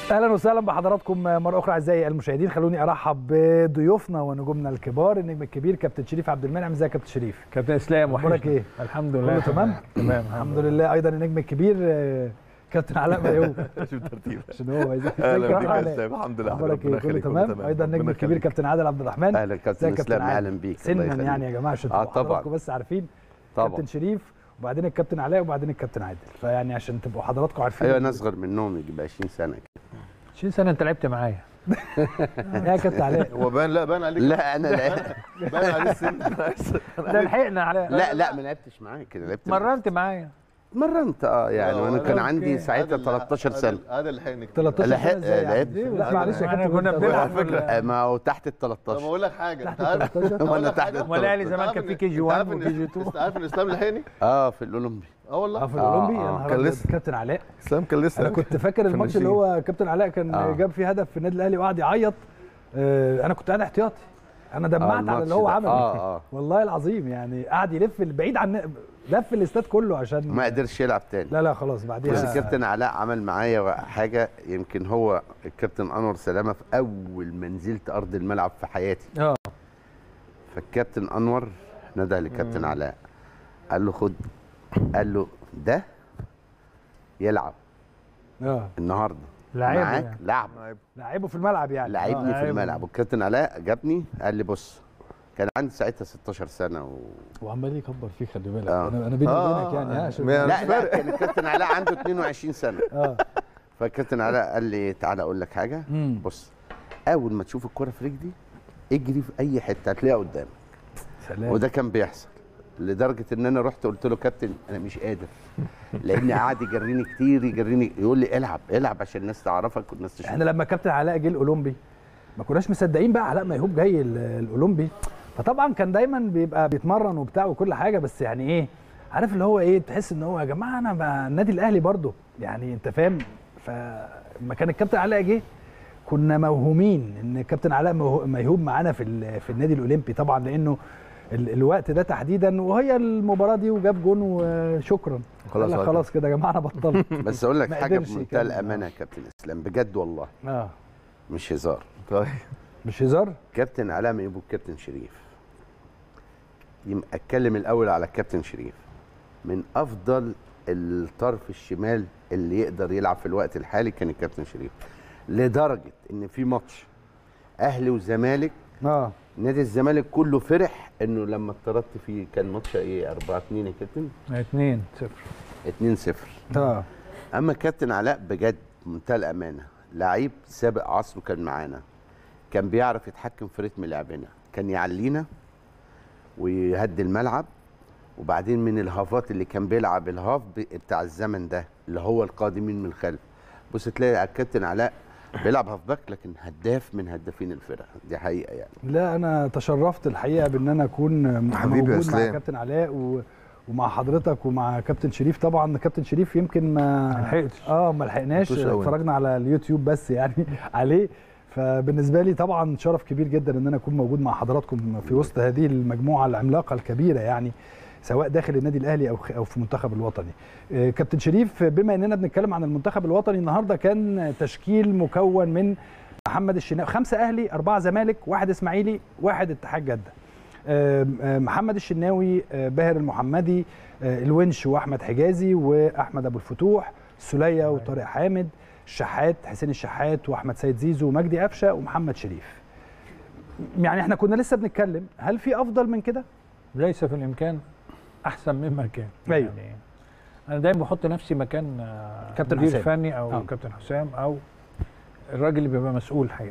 اهلا وسهلا بحضراتكم مره اخرى اعزائي المشاهدين خلوني ارحب بضيوفنا ونجومنا الكبار النجم الكبير كابتن شريف عبد المنعم ازيك يا كابتن شريف كابتن اسلام اخبارك وحشنا. ايه الحمد لله كله تمام تمام الحمد لله ايضا النجم الكبير آه، كابتن علاء ميهوب شوف ترتيب عشان هو ازيك اهلا يا بيك يا علاء؟ اسلام الحمد لله اخبارك ربنا ايه كله يخليك، تمام ايضا النجم ربنا الكبير يخليك. كابتن عادل عبد الرحمن اهلا كابتن ازيك يا اسلام عادل؟ اهلا بيك الله سنا يخليك. يعني يا جماعه عشان آه، تبقوا طبعاً. حضراتكم بس عارفين طبعا كابتن شريف وبعدين الكابتن علاء وبعدين الكابتن عادل فيعني عشان تبقوا حضراتكم عارفين ايوه انا اصغر منهم يجي 20 سنه كده. 20 سنه انت لعبت معايا يا كابتن علاء هو بان لا بان عليك لا انا لا بان عليه السن ده لحقنا على لا لا ما لعبتش معاك كده لعبت معاك. مرنت معايا اتمرنت اه يعني آه، وانا كان أوكي. عندي ساعتها 13 سنه هذا اللي حقنك 13 لحق- سنه ازاي لعبت. يعني؟ لا معلش يا احنا كابتن كنا أنت- بنلعب على فكرة. آه، ما هو تحت ال طب 13 اقول لك حاجه تحت انت عارف 13 أقول وانا لك تحت حاجة؟ امال الاهلي أنت زمان عارف كان في إن- كي جي أنت 1 عارف إن- وكي جي 2 انت عارف ان اسلام لحقني اه في الاولمبي اه والله اه في آه، الاولمبي آه. يا نهار كان أبيض. لسه. كابتن علاء اسلام كان لسه انا كنت فاكر الماتش اللي هو كابتن علاء كان آه. جاب فيه هدف في النادي الاهلي وقعد يعيط آه، انا كنت قاعد احتياطي انا آه، دمعت على الماتش اللي هو ده. عمله اه اه والله العظيم يعني قعد يلف بعيد عن لف الاستاد كله عشان ما قدرش يلعب تاني لا لا خلاص بس بعديها الكابتن علاء عمل معايا حاجه يمكن هو الكابتن انور سلامه في اول ما نزلت ارض الملعب في حياتي اه فالكابتن انور ندى للكابتن علاء قال له خد قال له ده يلعب اه النهارده لعيب معاك يعني. لعب لعبه في الملعب يعني لعبني في لعيب. الملعب والكابتن علاء جابني قال لي بص كان عندي ساعتها 16 سنه و... وعمال يكبر فيه خلي بالك آه. انا انا بيني آه. وبينك يعني ها عشان ما- لا لا كان الكابتن علاء عنده 22 سنه اه فالكابتن علاء قال لي تعالى اقول لك حاجه مم. بص اول ما تشوف الكره في رجلي اجري في اي حته هتلاقيها قدامك سلام وده كان بيحصل لدرجه ان انا رحت قلت له كابتن انا مش قادر لان قعد يجريني كتير يجريني يقول لي العب العب عشان الناس تعرفك والناس تشوفك احنا لما كابتن علاء جه الاولمبي ما كناش مصدقين بقى علاء ميهوب جاي ال- الاولمبي فطبعا كان دايما بيبقى بيتمرن وبتاع وكل حاجه بس يعني ايه عارف اللي هو ايه تحس ان هو يا جماعه انا بقى النادي الاهلي برضه يعني انت فاهم فلما كان الكابتن علاء جه كنا موهومين ان الكابتن علاء مه- ميهوب معانا في ال- في النادي الاولمبي طبعا لانه ال- الوقت ده تحديدا وهي المباراه دي وجاب جون وشكرا خلاص قال لك على خلاص كده يا جماعه انا بطلت بس اقول لك ما حاجه قدرش بمنتهى يكمل. الامانه يا كابتن اسلام بجد والله اه مش هزار طيب مش هزار كابتن علاء ميبو كابتن شريف يم- اتكلم الاول على الكابتن شريف من افضل الطرف الشمال اللي يقدر يلعب في الوقت الحالي كان الكابتن شريف لدرجه ان في ماتش اهلي وزمالك اه نادي الزمالك كله فرح انه لما اتطردت فيه كان ماتش ايه 4 2 يا كابتن 2 0 2 0 اه اما كابتن علاء بجد منتهى الامانه لعيب سابق عصره كان معانا كان بيعرف يتحكم في رتم لعبنا كان يعلينا ويهدي الملعب وبعدين من الهافات اللي كان بيلعب الهاف ب- بتاع الزمن ده اللي هو القادمين من الخلف بص تلاقي الكابتن علاء بيلعب هاف باك لكن هداف من هدافين الفرقه دي حقيقه يعني لا انا تشرفت الحقيقه بان انا اكون حبيبي يا موجود مع اسلام. كابتن علاء و... ومع حضرتك ومع كابتن شريف طبعا كابتن شريف يمكن ما ما لحقتش. اه ما لحقناش ملحقتوش أوي. اتفرجنا على اليوتيوب بس يعني عليه فبالنسبه لي طبعا شرف كبير جدا ان انا اكون موجود مع حضراتكم في وسط هذه المجموعه العملاقه الكبيره يعني سواء داخل النادي الاهلي او خ- او في المنتخب الوطني. آه، كابتن شريف بما اننا بنتكلم عن المنتخب الوطني النهارده كان تشكيل مكون من محمد الشناوي خمسه اهلي اربعه زمالك واحد اسماعيلي واحد اتحاد جده. آم، آم، محمد الشناوي آه، باهر المحمدي آه، الونش واحمد حجازي واحمد ابو الفتوح سلية وطارق حامد الشحات حسين الشحات واحمد سيد زيزو ومجدي قفشه ومحمد شريف يعني احنا كنا لسه بنتكلم هل في افضل من كده ليس في الامكان احسن مما كان أيوه. يعني انا دايما بحط نفسي مكان آه، كابتن مدير حسام. فني او آه. كابتن حسام او الراجل اللي بيبقى مسؤول الحقيقه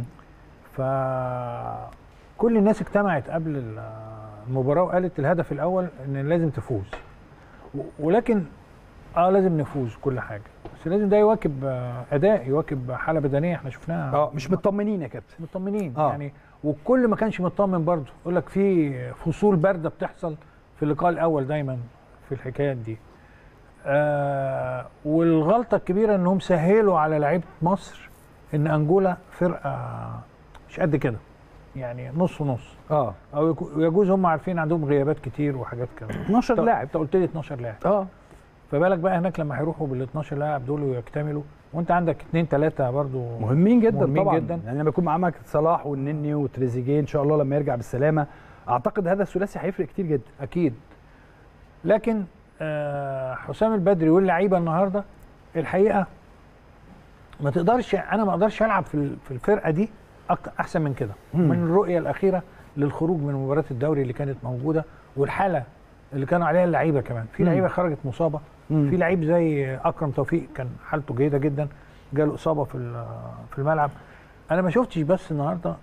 فكل الناس اجتمعت قبل المباراه وقالت الهدف الاول ان لازم تفوز و- ولكن اه لازم نفوز كل حاجه بس لازم ده يواكب آه، اداء يواكب حاله بدنيه احنا شفناها اه مش مطمنين يا كابتن مطمنين آه. آه. يعني والكل ما كانش مطمن برضه يقول لك في فصول بارده بتحصل في اللقاء الاول دايما في الحكايات دي آه والغلطه الكبيره انهم سهلوا على لعيبه مصر ان انجولا فرقه مش قد كده يعني نص ونص اه او يكو- يجوز هم عارفين عندهم غيابات كتير وحاجات كده 12 طب- لاعب انت قلت لي 12 لاعب اه فبالك بقى هناك لما هيروحوا بال 12 لاعب دول ويكتملوا وانت عندك اثنين ثلاثه برضو مهمين جدا مهمين طبعا جدا. يعني لما يكون معاك صلاح والنني وتريزيجيه ان شاء الله لما يرجع بالسلامه اعتقد هذا الثلاثي هيفرق كتير جدا اكيد لكن آه، حسام البدري واللعيبه النهارده الحقيقه ما تقدرش انا ما اقدرش العب في ال- في الفرقه دي أك- احسن من كده مم. من الرؤيه الاخيره للخروج من مباراه الدوري اللي كانت موجوده والحاله اللي كانوا عليها اللعيبه كمان في مم. لعيبه خرجت مصابه مم. في لعيب زي اكرم توفيق كان حالته جيده جدا جاله اصابه في ال- في الملعب انا ما شفتش بس النهارده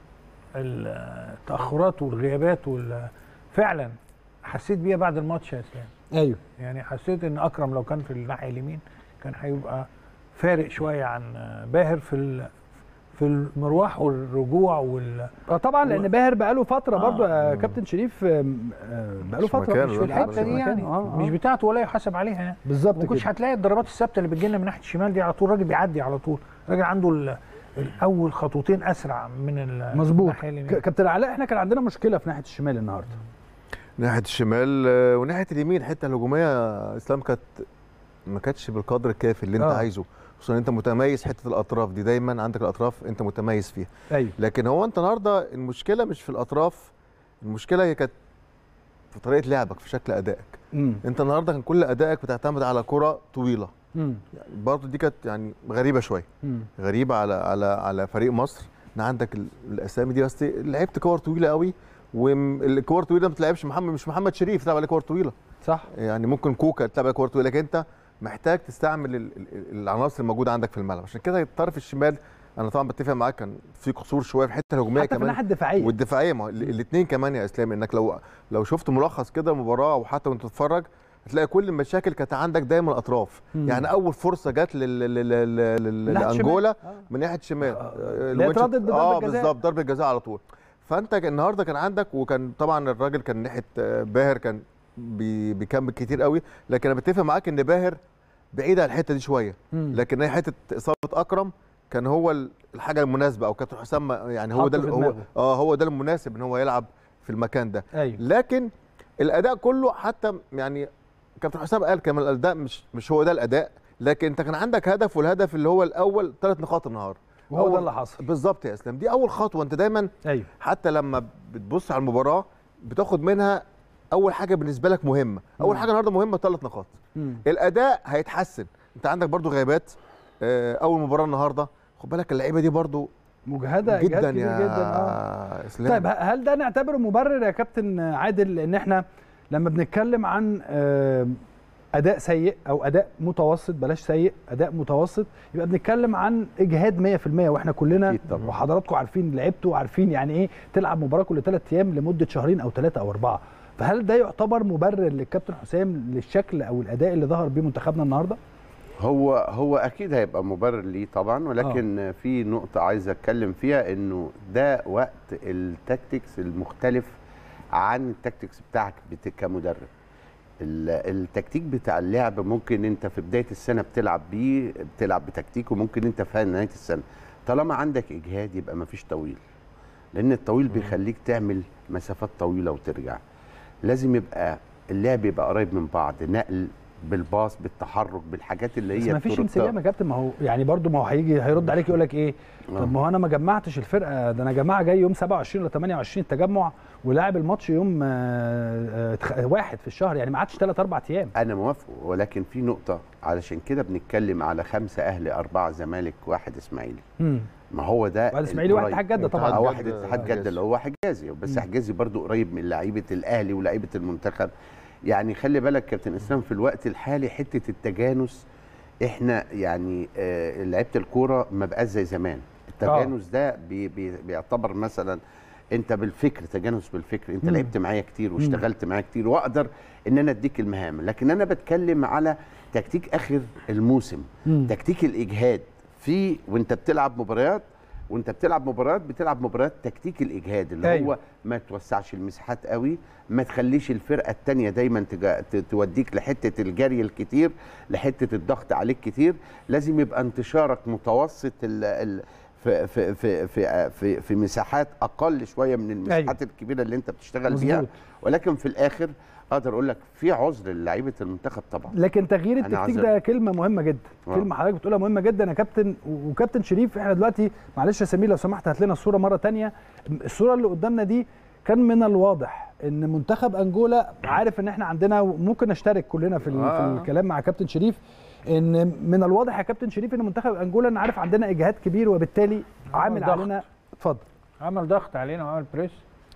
التاخرات والغيابات وال- فعلا حسيت بيها بعد الماتش يا اسلام ايوه يعني حسيت ان اكرم لو كان في الناحيه اليمين كان هيبقى فارق شويه عن باهر في ال- في المروح والرجوع وال اه طبعا لان باهر بقاله فتره آه. برضه آه كابتن شريف آم، آه بقاله مش فتره مكانه، مش لا، في لا، الحته الحته دي دي يعني يعني آه مش آه. بتاعته ولا يحاسب عليها يعني بالظبط ما كنتش كده هتلاقي الضربات الثابته اللي بتجي لنا من ناحيه الشمال دي على طول الراجل بيعدي على طول الراجل عنده ال- الاول خطوتين اسرع من ال- مظبوط الناحية اليمين. ك- كابتن علاء احنا كان عندنا مشكله في ناحيه الشمال النهارده ناحيه الشمال آه، وناحيه اليمين الحته الهجوميه يا اسلام كانت ما كانتش بالقدر الكافي اللي انت آه. عايزه خصوصا انت متميز حته الاطراف دي دايما عندك الاطراف انت متميز فيها ايوه لكن هو انت النهارده المشكله مش في الاطراف المشكله هي كانت في طريقه لعبك في شكل ادائك امم انت النهارده كان كل ادائك بتعتمد على كره طويله امم يعني برضه دي كانت يعني غريبه شويه امم غريبه على على على فريق مصر ان عندك ال- الاسامي دي بس لعبت كور طويله قوي والكور طويله ما بتلعبش محمد مش محمد شريف تلعب عليه كور طويله صح يعني ممكن كوكا تلعب عليه كور طويله لكن انت محتاج تستعمل ال- ال- العناصر الموجوده عندك في الملعب عشان كده الطرف الشمال انا طبعا بتفق معاك كان في قصور شويه في الحته الهجوميه حتى في كمان الناحيه الدفاعيه والدفاعيه ما الاثنين كمان يا اسلام انك لو لو شفت ملخص كده المباراه او حتى وانت تتفرج هتلاقي كل المشاكل كانت عندك دايما اطراف مم. يعني اول فرصه جت لل- لل- لل- لل- من ناحية لانجولا الشمال. آه. من ناحيه الشمال آه، آه، اللي هي الوينش- اتردد بضربة اه جزاء. بالظبط ضربه جزاء على طول فانت كان- النهارده كان عندك وكان طبعا الراجل كان ناحيه آه، باهر كان بي- بيكمل كتير قوي لكن انا بتفق معاك ان باهر بعيد عن الحته دي شويه مم. لكن هي حته اصابه اكرم كان هو ال- الحاجه المناسبه او كابتن حسام يعني هو حطه ده في ال- هو دماغه. اه هو ده المناسب ان هو يلعب في المكان ده ايوه لكن الاداء كله حتى يعني كابتن حسام قال كمان الاداء مش مش هو ده الاداء لكن انت كان عندك هدف والهدف اللي هو الاول ثلاث نقاط النهارده وهو ده أول- اللي حصل بالظبط يا اسلام دي اول خطوه انت دايما ايوه حتى لما بتبص على المباراه بتاخد منها اول حاجه بالنسبه لك مهمه اول مم. حاجه النهارده مهمه ثلاث نقاط مم. الاداء هيتحسن انت عندك برضو غيابات آه، اول مباراه النهارده خد بالك اللعيبه دي برضو مجهده جدا إجهاد كبير يا جدا اه اسلام طيب ه- هل ده نعتبره مبرر يا كابتن عادل ان احنا لما بنتكلم عن آه، اداء سيء او اداء متوسط بلاش سيء اداء متوسط يبقى بنتكلم عن اجهاد 100% واحنا كلنا أكيد طبعاً. وحضراتكم عارفين لعبتوا وعارفين يعني ايه تلعب مباراه كل ثلاث ايام لمده شهرين او ثلاثه او اربعه فهل ده يعتبر مبرر للكابتن حسام للشكل او الاداء اللي ظهر بيه منتخبنا النهارده؟ هو هو اكيد هيبقى مبرر ليه طبعا ولكن آه. في نقطه عايز اتكلم فيها انه ده وقت التكتيكس المختلف عن التكتيكس بتاعك بت- كمدرب ال- التكتيك بتاع اللعب ممكن انت في بدايه السنه بتلعب بيه بتلعب بتكتيك وممكن انت في نهايه السنه طالما عندك اجهاد يبقى مفيش طويل لان الطويل بيخليك تعمل مسافات طويله وترجع لازم يبقى اللعب يبقى قريب من بعض نقل بالباص بالتحرك بالحاجات اللي بس هي ما فيش الطرق- انسجام يا كابتن ما هو يعني برضو ما هو هيجي هيرد عليك يقول لك ايه آه. طب ما هو انا ما جمعتش الفرقه ده انا جماعه جاي يوم 27 ولا 28 التجمع ولاعب الماتش يوم آه، آه، تخ- واحد في الشهر يعني ما عادش ثلاث اربع ايام انا موافق ولكن في نقطه علشان كده بنتكلم على خمسه اهلي اربعه زمالك واحد اسماعيلي مم. ما هو ده واحد اسماعيلي واحد القريب. اتحاد جده طبعا اه واحد جدة اتحاد حجازي. جده اللي هو حجازي بس مم. حجازي برضو قريب من لعيبه الاهلي ولاعيبه المنتخب يعني خلي بالك كابتن اسلام في الوقت الحالي حته التجانس احنا يعني آه لعيبه الكوره ما بقاش زي زمان التجانس ده بي بي بيعتبر مثلا انت بالفكر تجانس بالفكر انت مم. لعبت معايا كتير واشتغلت معايا كتير واقدر ان انا اديك المهام لكن انا بتكلم على تكتيك اخر الموسم مم. تكتيك الاجهاد في وانت بتلعب مباريات وانت بتلعب مباريات بتلعب مباريات تكتيك الاجهاد اللي أيوة. هو ما توسعش المساحات قوي ما تخليش الفرقه الثانيه دايما تجا ت- توديك لحته الجري الكتير لحته الضغط عليك كتير لازم يبقى انتشارك متوسط ال ال في في في في في, في مساحات اقل شويه من المساحات الكبيره اللي انت بتشتغل بيها مظبوط. ولكن في الاخر اقدر اقول لك في عذر للعيبه المنتخب طبعا لكن تغيير أنا التكتيك عذر. ده كلمه مهمه جدا آه. كلمه حضرتك بتقولها مهمه جدا يا كابتن و- وكابتن شريف احنا دلوقتي معلش يا سمير لو سمحت هات لنا الصوره مره تانية الصوره اللي قدامنا دي كان من الواضح ان منتخب انجولا عارف ان احنا عندنا ممكن نشترك كلنا في, ال- في آه. الكلام مع كابتن شريف ان من الواضح يا كابتن شريف ان منتخب انجولا انا عارف عندنا اجهاد كبير وبالتالي عامل ضغط. علينا اتفضل عمل ضغط علينا وعمل بريس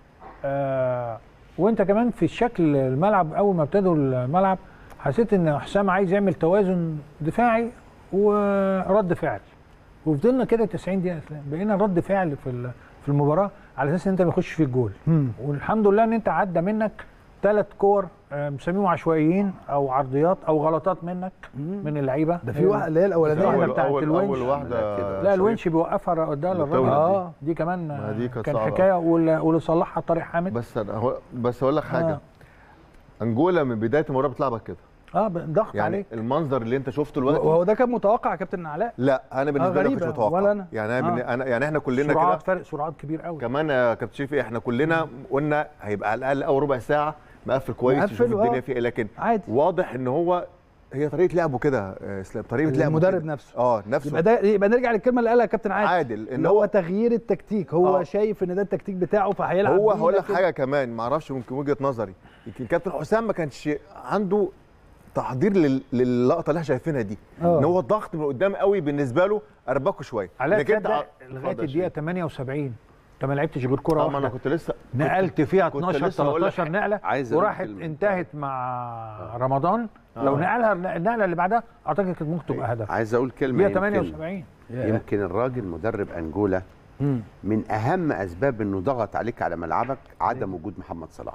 آه وانت كمان في الشكل الملعب اول ما ابتدوا الملعب حسيت ان حسام عايز يعمل توازن دفاعي ورد فعل وفضلنا كده 90 دقيقه يا اسلام بقينا رد فعل في ال- في المباراه على اساس ان انت ما يخش فيك جول والحمد لله ان انت عدى منك ثلاث كور آه، مسميهم عشوائيين او عرضيات او غلطات منك من اللعيبه ده في واحد اللي هي الاولانيه واحدة اول بتاعت اول الونش. اول واحده كده. لا شريف. الونش بيوقفها قدام بتولد الراجل دي. اه دي كمان ما دي كانت كان صعبة. حكايه وال- واللي صلحها طارق حامد بس أنا هو بس اقول لك حاجه آه. انجولا من بدايه المباراه بتلعبك كده اه ب- ضغط يعني عليك المنظر اللي انت شفته دلوقتي وهو ده كان متوقع يا كابتن علاء لا انا بالنسبه لي ما كنتش غريبة، متوقع ولا أنا. يعني انا, آه. من... أنا يعني احنا كلنا سرعات كده فرق سرعات كبير قوي كمان يا كابتن شريفي احنا كلنا قلنا هيبقى على الاقل اول ربع ساعه مقفل كويس مقفل، يشوف الدنيا آه. فيه ايه لكن عادي واضح ان هو هي طريقه لعبه كده يا اسلام طريقه لعبه المدرب كده. نفسه. اه نفسه يبقى ده يبقى نرجع للكلمه اللي قالها كابتن عادل عادل ان ان هو هو تغيير التكتيك هو آه. شايف ان ده التكتيك بتاعه فهيلعب هو بيه، هقول لك لكن- حاجه كمان ما اعرفش ممكن وجهه نظري يمكن كابتن حسام ما كانش عنده تحضير لل... للقطه اللي احنا شايفينها دي آه. ان هو الضغط من قدام قوي بالنسبه له اربكه شويه علاء لكن أنت تصدق ع- لغايه اتفضل يا الدقيقه شريف. 78 انت ما لعبتش غير كره اه ما انا واحده كنت لسه نقلت فيها كنت 12 لسه هقول لك 13 نقله عايز أقول وراحت كلمة. انتهت مع رمضان لو آه. نقلها النقله اللي بعدها اعتقد كانت ممكن تبقى هدف عايز اقول كلمه دقيقه يمكن 78 يمكن الراجل مدرب انجولا مم. من اهم اسباب انه ضغط عليك على ملعبك عدم وجود محمد صلاح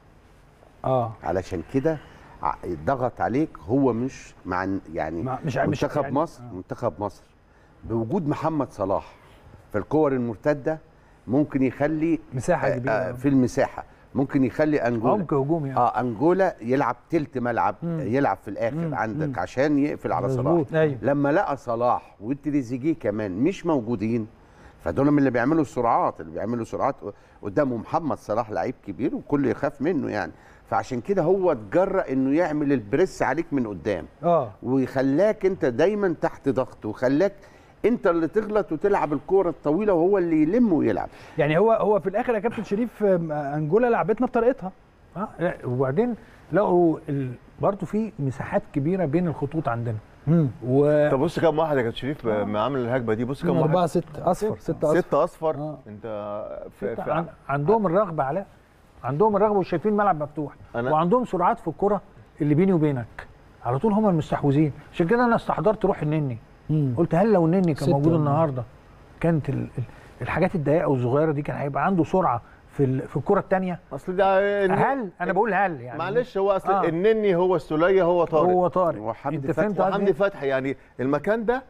اه علشان كده ع- ضغط عليك هو مش مع يعني مع- مش- مش- منتخب يعني- مصر منتخب مصر بوجود محمد صلاح في الكور المرتده ممكن يخلي مساحه آه، كبيره آه، في المساحه ممكن يخلي انجولا عمق هجومي يعني. اه انجولا يلعب تلت ملعب مم. يلعب في الاخر مم. عندك مم. عشان يقفل على صلاح مظبوط ايوه لما لقى صلاح وتريزيجيه كمان مش موجودين فدول من اللي بيعملوا السرعات اللي بيعملوا سرعات قدامه محمد صلاح لعيب كبير والكل يخاف منه يعني فعشان كده هو اتجرأ انه يعمل البريس عليك من قدام اه ويخلاك انت دايما تحت ضغط وخلاك انت اللي تغلط وتلعب الكوره الطويله وهو اللي يلم ويلعب يعني هو هو في الاخر يا كابتن شريف آم، انجولا لعبتنا بطريقتها اه لا وبعدين لقوا ال... برضه في مساحات كبيره بين الخطوط عندنا و طب بص كام واحد يا كابتن شريف ب- عامل الهجمه دي بص كام أربعة واحد ست أصفر ستة أصفر ستة اصفر آه. انت في, ستة في عن... عندهم الرغبه علاء عندهم الرغبه وشايفين الملعب مفتوح أنا- وعندهم سرعات في الكره اللي بيني وبينك على طول هم المستحوذين عشان كده انا استحضرت روح النني مم. قلت هل لو النني كان ستة موجود ولا- النهارده كانت ال... ال- الحاجات الضيقه والصغيره دي كان هيبقى عنده سرعه في ال... في الكره الثانيه اصل ده هل انا بقول هل يعني معلش هو اصل آه. النني هو السوليه هو طارق هو طارق وحمدي انت فتحي فهمت قصدي وحمدي فتحي يعني المكان ده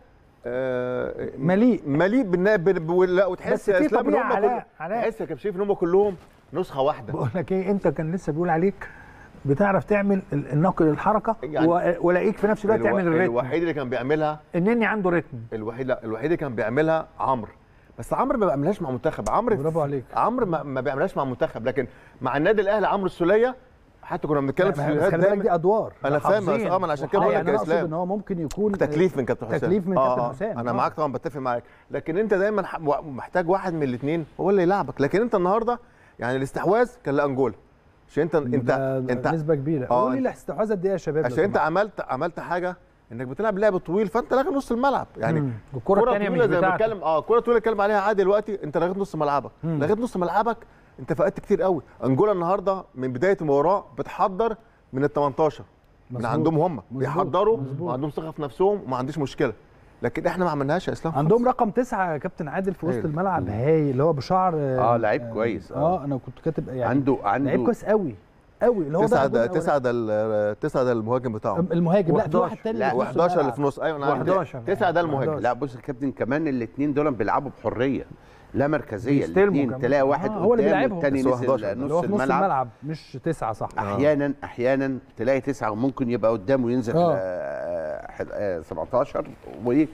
آه، مليء. مليء بالنا- بال- بال- لا وتحس بس يا في اسلام ان طبيعة هم علاء- كل- علاء. تحس يا كابتن شريف ان هم كلهم نسخه واحده بقول لك ايه انت كان لسه بيقول عليك بتعرف تعمل ال- النقل الحركه يعني و- ولاقيك في نفس الوقت الو- تعمل الريتم الوحيد اللي كان بيعملها النني عنده ريتم الوحيد لا الوحيد اللي كان بيعملها عمرو بس عمرو ما بيعملهاش مع منتخب عمرو برافو عليك. عمرو ما, ما بيعملهاش مع منتخب لكن مع النادي الاهلي عمرو السوليه حتى كنا بنتكلم في بس الفيديوهات خلي بالك دايما دي ادوار انا فاهم حافظين. بس اه ما انا عشان كده آه، بقول يعني لك انا يا اقصد ان اسلام هو ممكن يكون تكليف من كابتن حسام تكليف من آه، كابتن آه. حسام انا آه. معاك طبعا بتفق معاك لكن انت دايما ح- محتاج واحد من الاثنين هو اللي يلعبك لكن انت النهارده يعني الاستحواذ كان لانجولا عشان انت انت ده انت نسبه كبيره آه، قولوا لي أنت- الاستحواذ قد ايه يا شباب لو عشان انت سمحت؟ عملت عملت حاجه انك بتلعب لعب طويل فانت لاغي نص الملعب يعني مم. الكره كرة الثانيه مش طويلة زي ما بتاعتك بتكلم اه كرة طويلة اتكلم عليها عادي دلوقتي انت لغيت نص ملعبك مم. لغيت نص ملعبك انت فقدت كتير قوي انجولا النهارده من بدايه المباراه بتحضر من ال 18 من مظبوط. عندهم هم مظبوط. بيحضروا مظبوط. وعندهم ثقه في نفسهم وما عنديش مشكله لكن احنا ما عملناش يا اسلام عندهم رقم تسعة يا كابتن عادل في وسط هايل. الملعب هايل اللي هو بشعر آه، لعيب كويس، آه. اه انا كنت كاتب يعني عنده لعيب عنده كويس قوي قوي اللي هو تسعه ده ده تسعه ده ال- تسعه ده المهاجم بتاعهم المهاجم لا في و11. واحد تاني لا، اللي في نص و11 اللي الملعب. في نص ايوه انا عارف. و11. تسعه ده المهاجم 11. لا بص يا كابتن كمان الاثنين دول بيلعبوا بحريه لا مركزيه بيستلموا الاثنين كمان. تلاقي واحد آه، هو اللي قدام بيلعبهم. والتاني بس هو نزل 11. اللي هو نص في نص الملعب الملعب مش تسعة صح احيانا احيانا تلاقي تسعه وممكن يبقى قدامه ينزل آه. آه، حد- آه، 17 وايه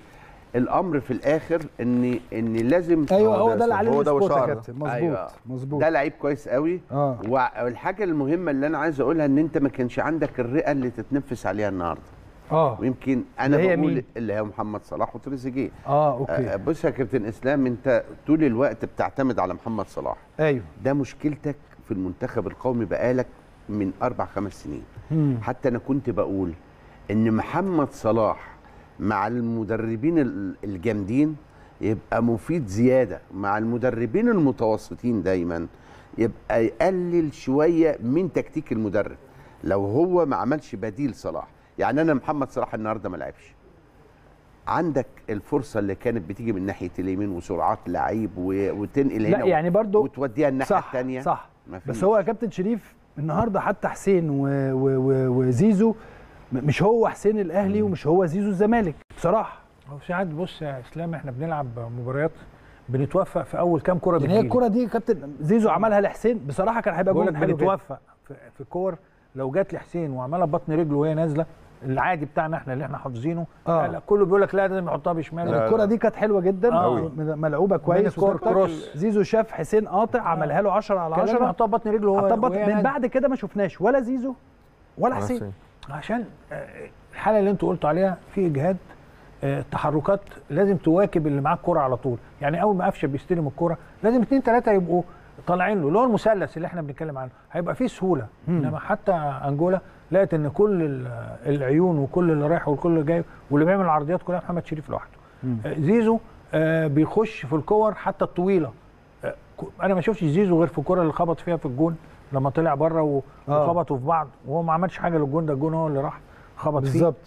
الامر في الاخر ان ان لازم ايوه آه، هو ده ده اللي عليه هو ده السبوت يا وشعر. كابتن مظبوط أيوة. مظبوط ده لعيب كويس قوي اه والحاجه المهمه اللي انا عايز اقولها ان انت ما كانش عندك الرئه اللي تتنفس عليها النهارده اه ويمكن انا اللي هي بقول مين؟ اللي هي محمد صلاح وتريزيجيه اه آه، اوكي بص يا كابتن اسلام انت طول الوقت بتعتمد على محمد صلاح ايوه ده مشكلتك في المنتخب القومي بقالك من اربع خمس سنين مم. حتى انا كنت بقول ان محمد صلاح مع المدربين ال- الجامدين يبقى مفيد زياده مع المدربين المتوسطين دايما يبقى يقلل شويه من تكتيك المدرب لو هو ما عملش بديل صلاح يعني انا محمد صلاح النهارده ما لعبش عندك الفرصه اللي كانت بتيجي من ناحيه اليمين وسرعات لعيب و- وتنقل هنا لا يعني برضو وتوديها الناحيه صح الثانيه صح مفيش. بس هو يا كابتن شريف النهارده حتى حسين و... و... و... وزيزو م- مش هو حسين الاهلي ومش هو زيزو الزمالك بصراحه هو ساعات بص يا اسلام احنا بنلعب مباريات بنتوفق في اول كام كره يعني هي بتجيلي. الكره دي يا كابتن زيزو عملها لحسين بصراحه كان هيبقى بقول جول لك حلو جدا بنتوفق في, في كور لو جت لحسين وعملها ببطن رجله وهي نازله العادي بتاعنا احنا اللي احنا حافظينه آه. لا, لا كله بيقول لك لا لازم يحطها بشماله الكره دي كانت حلوه جدا آه. أوي. ملعوبه كويس الكور وتك- تك. كروس. زيزو شاف حسين قاطع عملها له 10 على كان لازم 10 يحطها ببطن رجله وهو حطها وهي من نازلة. بعد كده ما شفناش ولا زيزو ولا حسين عشان آه، الحاله اللي انتوا قلتوا عليها في اجهاد آه، التحركات لازم تواكب اللي معاه الكوره على طول يعني اول ما قفشه بيستلم الكوره لازم اثنين ثلاثه يبقوا طالعين له اللي هو المثلث اللي احنا بنتكلم عنه هيبقى فيه سهوله انما حتى انجولا لقيت ان كل ال- العيون وكل اللي رايح وكل اللي جاي واللي بيعمل العرضيات كلها محمد شريف لوحده آه، زيزو آه، بيخش في الكور حتى الطويله آه، ك- انا ما شفتش زيزو غير في الكوره اللي خبط فيها في الجون لما طلع بره و- آه. وخبطوا في بعض وهو ما عملش حاجه للجون ده الجون هو اللي راح خبط فيه بالظبط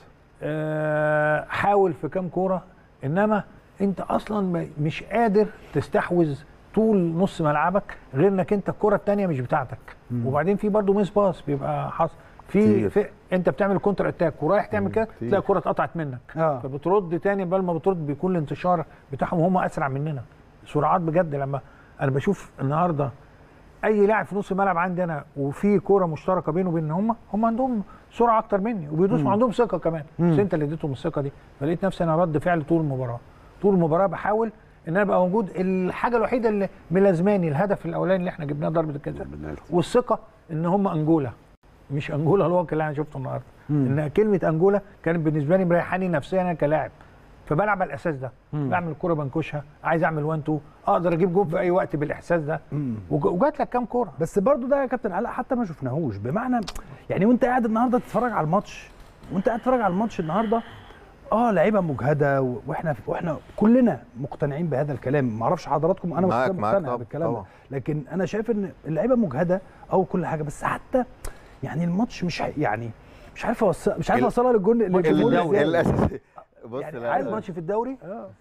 آه، حاول في كام كوره انما انت اصلا ما- مش قادر تستحوذ طول نص ملعبك غير انك انت الكره الثانيه مش بتاعتك وبعدين في برضه ميس باس بيبقى حصل في, كتير. في انت بتعمل كونتر اتاك ورايح تعمل كده كتير. تلاقي الكره اتقطعت منك اه فبترد تاني بل ما بترد بيكون الانتشار بتاعهم هم اسرع مننا سرعات بجد لما انا بشوف النهارده اي لاعب في نص الملعب عندي انا وفي كوره مشتركه بينه وبين هم هم عندهم سرعه اكتر مني وبيدوسوا عندهم ثقه كمان بس انت اللي اديتهم الثقه دي فلقيت نفسي انا رد فعل طول المباراه طول المباراه بحاول ان انا ابقى موجود الحاجه الوحيده اللي ملازماني الهدف الاولاني اللي احنا جبناه ضربه الجزاء والثقه ان هم انجولا مش انجولا الواقع اللي انا شفته النهارده ان كلمه انجولا كانت بالنسبه لي مريحاني نفسيا انا كلاعب فبلعب على الاساس ده بعمل الكوره بنكشها عايز اعمل 1 2 اقدر اجيب جول في اي وقت بالاحساس ده وج- وجات لك كام كوره بس برضو ده يا كابتن علاء حتى ما شفناهوش بمعنى يعني وانت قاعد النهارده تتفرج على الماتش وانت قاعد تتفرج على الماتش النهارده اه لعيبه مجهده و- واحنا واحنا كلنا مقتنعين بهذا الكلام ما اعرفش حضراتكم انا معاك- مقتنع معاك مقتنع طبعا- بالكلام ده طبعا. لكن انا شايف ان اللعيبه مجهده او كل حاجه بس حتى يعني الماتش مش ه- يعني مش عارف اوصل مش عارف ال- اوصلها للجون للجمهور ال- ازاي. الاساسي بص يعني لا، عايز لا. ماتش في الدوري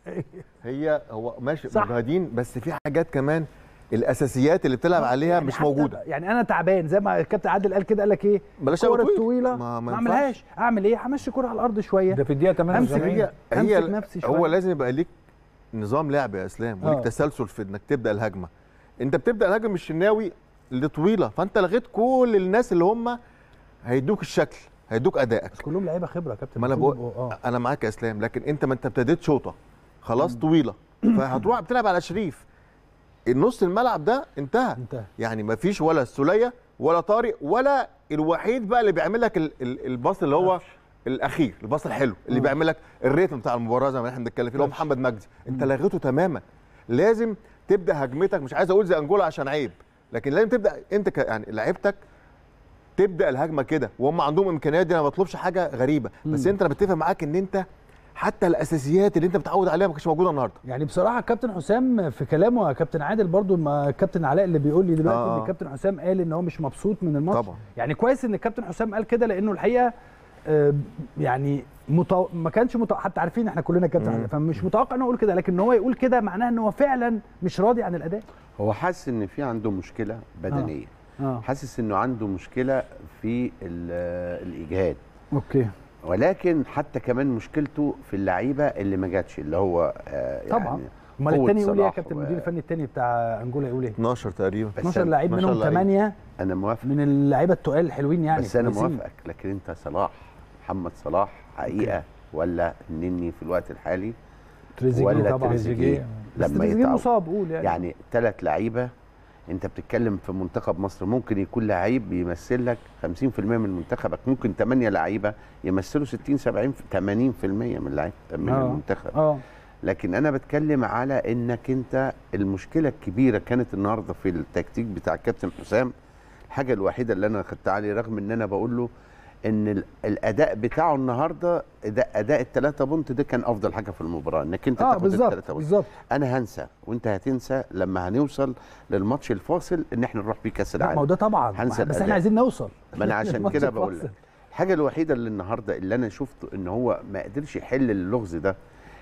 هي هو ماشي صح. مجهدين بس في حاجات كمان الاساسيات اللي بتلعب عليها يعني مش حتى موجوده يعني انا تعبان زي ما الكابتن عادل قال كده قال لك ايه بلاش الكوره أوي طويل. الطويله ما- ما, ما اعملهاش اعمل ايه همشي كوره على الارض شويه ده في الدقيقه 78 هي أمسك هي نفسي هو شوية. لازم يبقى ليك نظام لعب يا اسلام وليك آه. تسلسل في انك تبدا الهجمه انت بتبدا الهجمه الشناوي اللي طويله فانت لغيت كل الناس اللي هم هيدوك الشكل هيدوك ادائك بس كلهم لعيبه خبره يا كابتن ما انا المفروض بقول يبقوا- اه انا معاك يا اسلام لكن انت ما انت ابتديت شوطه خلاص طويله فهتروح بتلعب على شريف النص الملعب ده انتهى انتهى يعني ما فيش ولا السوليه ولا طارق ولا الوحيد بقى اللي بيعمل لك ال- ال- الباص اللي هو الاخير الباص الحلو اللي مم. بيعمل لك الريتم بتاع المباراه زي ما احنا بنتكلم فيه اللي هو محمد مجدي انت لغيته تماما لازم تبدا هجمتك مش عايز اقول زي انجولا عشان عيب لكن لازم تبدا انت ك... يعني لعيبتك تبدا الهجمه كده وهم عندهم امكانيات دي انا ما بطلبش حاجه غريبه بس انت انا بتفق معاك ان انت حتى الاساسيات اللي انت متعود عليها ما كانتش موجوده النهارده يعني بصراحه الكابتن حسام في كلامه يا كابتن عادل برضو ما الكابتن علاء اللي بيقول لي دلوقتي آه. ان الكابتن حسام قال ان هو مش مبسوط من الماتش طبعا. يعني كويس ان الكابتن حسام قال كده لانه الحقيقه آه، يعني متو... ما كانش متو... حتى عارفين احنا كلنا كابتن مم. عادل فمش متوقع انه يقول كده لكن ان هو يقول كده معناه ان هو فعلا مش راضي عن الاداء هو حاسس ان في عنده مشكله بدنيه اه حاسس انه عنده مشكله في ال- الاجهاد اوكي ولكن حتى كمان مشكلته في اللعيبه اللي ما جاتش اللي هو آه طبعا. يعني امال قوة التاني يقول ايه يا صلاح كابتن و- المدير الفني التاني بتاع انجولا يقول ايه 12 تقريبا بس 12 أنا- لعيب 12 منهم لعيب. 8 انا موافق من اللعيبه التقال الحلوين يعني بس انا كويسين. موافقك لكن انت صلاح محمد صلاح حقيقه ولا النني في الوقت الحالي تريزيجيه ولا طبعا تريزيجيه بس لما تريزيجيه يتعب مصاب قول يعني, يعني ثلاث لعيبه انت بتتكلم في منتخب مصر ممكن يكون لعيب بيمثل لك 50% من منتخبك ممكن 8 لعيبه يمثلوا 60 70 80% من لعيبه من آه. المنتخب اه لكن انا بتكلم على انك انت المشكله الكبيره كانت النهارده في التكتيك بتاع الكابتن حسام الحاجه الوحيده اللي انا خدتها عليه رغم ان انا بقول له ان ال- الاداء بتاعه النهارده ده اداء الثلاثه بونت ده كان افضل حاجه في المباراه انك انت اه تاخد بالظبط الثلاثه بونت بالظبط انا هنسى وانت هتنسى لما هنوصل للماتش الفاصل ان احنا نروح بيه كاس لا ما هو العالم ده طبعا هنسى بس احنا الأداء. عايزين نوصل ما انا عشان الماتش كده بقول فاصل. لك الحاجه الوحيده اللي النهارده اللي انا شفته ان هو ما قدرش يحل اللغز ده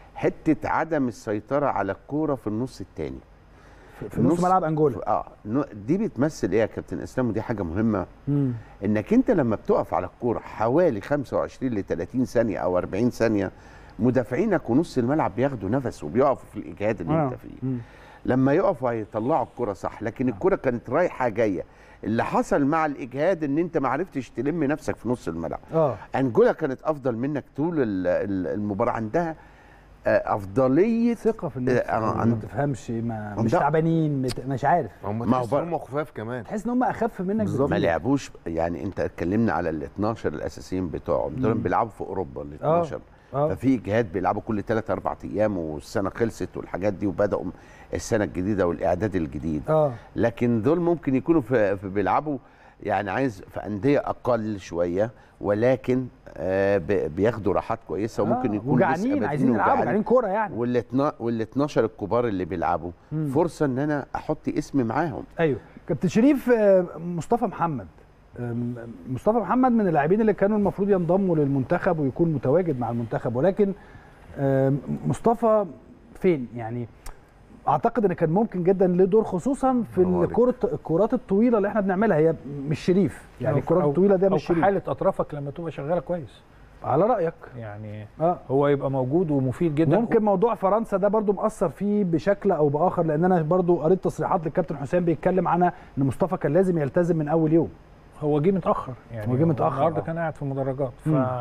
حته عدم السيطره على الكوره في النص الثاني في- في نص ملعب انجولا اه نو- دي بتمثل ايه يا كابتن اسلام ودي حاجه مهمه مم. انك انت لما بتقف على الكوره حوالي 25 ل 30 ثانيه او 40 ثانيه مدافعينك ونص الملعب بياخدوا نفس وبيقفوا في الاجهاد اللي آه. انت فيه مم. لما يقفوا هيطلعوا الكرة صح لكن الكرة كانت رايحة جاية اللي حصل مع الإجهاد إن أنت ما عرفتش تلم نفسك في نص الملعب اه أنجولا كانت أفضل منك طول ال- ال- المباراة عندها آه، أفضلية ثقه في النفس آه، أنا ما عند- تفهمش ما هم مش ده- تعبانين مت- مش عارف هم ما هو تحسوا بقى- هم خفاف كمان تحس ان هم اخف منك بالظبط. ما بكتير. لعبوش يعني أنت اتكلمنا على ال 12 الأساسيين بتوعهم دول مم. بيلعبوا في أوروبا ال آه. 12 اه ففي إجهاد بيلعبوا كل 3 4 أيام والسنة خلصت والحاجات دي وبدأوا السنة الجديدة والإعداد الجديد اه لكن دول ممكن يكونوا في, في بيلعبوا يعني عايز في انديه اقل شويه ولكن آه ب- بياخدوا راحات كويسه وممكن آه، يكونوا وجعانين عايزين يلعبوا جعانين كوره يعني وال وال 12 الكبار اللي بيلعبوا مم. فرصه ان انا احط اسمي معاهم ايوه كابتن شريف آه، مصطفى محمد آم، مصطفى محمد من اللاعبين اللي كانوا المفروض ينضموا للمنتخب ويكون متواجد مع المنتخب ولكن آم، مصطفى فين يعني اعتقد ان كان ممكن جدا له دور خصوصا في برافو عليك. الكرة الكرات الطويله اللي احنا بنعملها هي مش شريف يعني أو- الكرات أو- الطويله ده أو مش في شريف حاله اطرافك لما تبقى شغاله كويس على رايك يعني اه هو يبقى موجود ومفيد جدا ممكن موضوع فرنسا ده برضو مأثر فيه بشكل او باخر لان انا برضو قريت تصريحات للكابتن حسام بيتكلم عنها ان مصطفى كان لازم يلتزم من اول يوم هو جه متاخر يعني هو جه متأخر، النهارده آه. كان قاعد في المدرجات ف مم.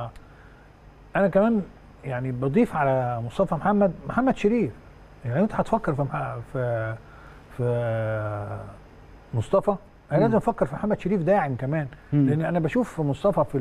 انا كمان يعني بضيف على مصطفى محمد محمد شريف يعني انت هتفكر في مح- في في مصطفى انا مم. لازم افكر في محمد شريف داعم كمان مم. لان انا بشوف في مصطفى في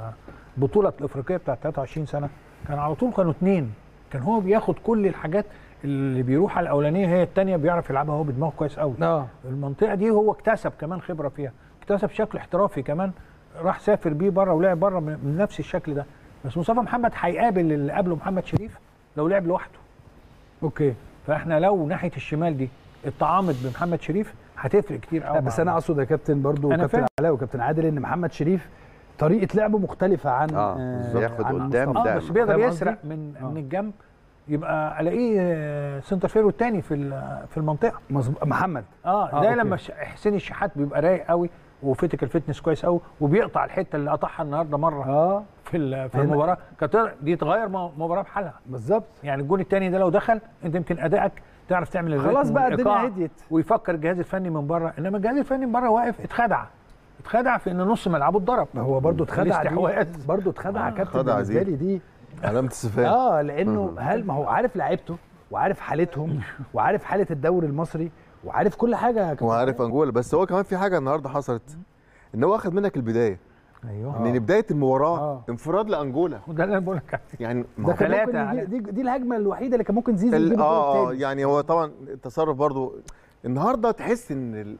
البطوله الافريقيه بتاعت 23 سنه كان على طول كانوا اثنين كان هو بياخد كل الحاجات اللي بيروح على الاولانيه هي الثانيه بيعرف يلعبها هو بدماغه كويس قوي اه المنطقه دي هو اكتسب كمان خبره فيها اكتسب شكل احترافي كمان راح سافر بيه بره ولعب بره من من نفس الشكل ده بس مصطفى محمد هيقابل اللي قابله محمد شريف لو لعب لوحده اوكي فاحنا لو ناحيه الشمال دي اتطعمت بمحمد شريف هتفرق كتير لا قوي بس انا اقصد يا كابتن برضو أنا كابتن فاهم. علاء وكابتن عادل ان محمد شريف طريقه لعبه مختلفه عن آه، آه ياخد عن قدام مصطفى. ده. اه بس بيقدر فاهم قصدي؟ يسرق من آه. من الجنب يبقى الاقيه آه، سنتر فيرو الثاني في ال- في المنطقه مظبوط محمد اه آه، زي أوكي. لما ش- حسين الشحات بيبقى رايق قوي وفيتيكال فيتنس كويس قوي وبيقطع الحته اللي قطعها النهارده مره اه في ال- في هنا- المباراه كانت دي تغير م- مباراه بحالها بالظبط يعني الجون الثاني ده لو دخل انت يمكن ادائك تعرف تعمل الريتم خلاص بقى الدنيا والإيقاع هديت ويفكر الجهاز الفني من بره انما الجهاز الفني من بره واقف اتخدع اتخدع في ان نص ملعبه اتضرب ما هو برضو اتخدع دي الاستحواذ. برضو اتخدع آه، كابتن خدع بالنسبه دي. لي دي علامه استفهام اه لانه هل ما هو عارف لعيبته وعارف حالتهم وعارف حاله الدوري المصري وعارف كل حاجه يا كابتن وعارف انجولا بس هو كمان في حاجه النهارده حصلت ان هو واخد منك البدايه ايوه من بدايه المباراه آه. انفراد لانجولا وده اللي انا بقول لك عليه. يعني ما ده هو كان ثلاثة ممكن على- يجي دي, دي الهجمه الوحيده اللي كان ممكن زيزو ال- يجيب الجول اه اه التاني يعني هو طبعا التصرف برضو النهارده تحس ان ال-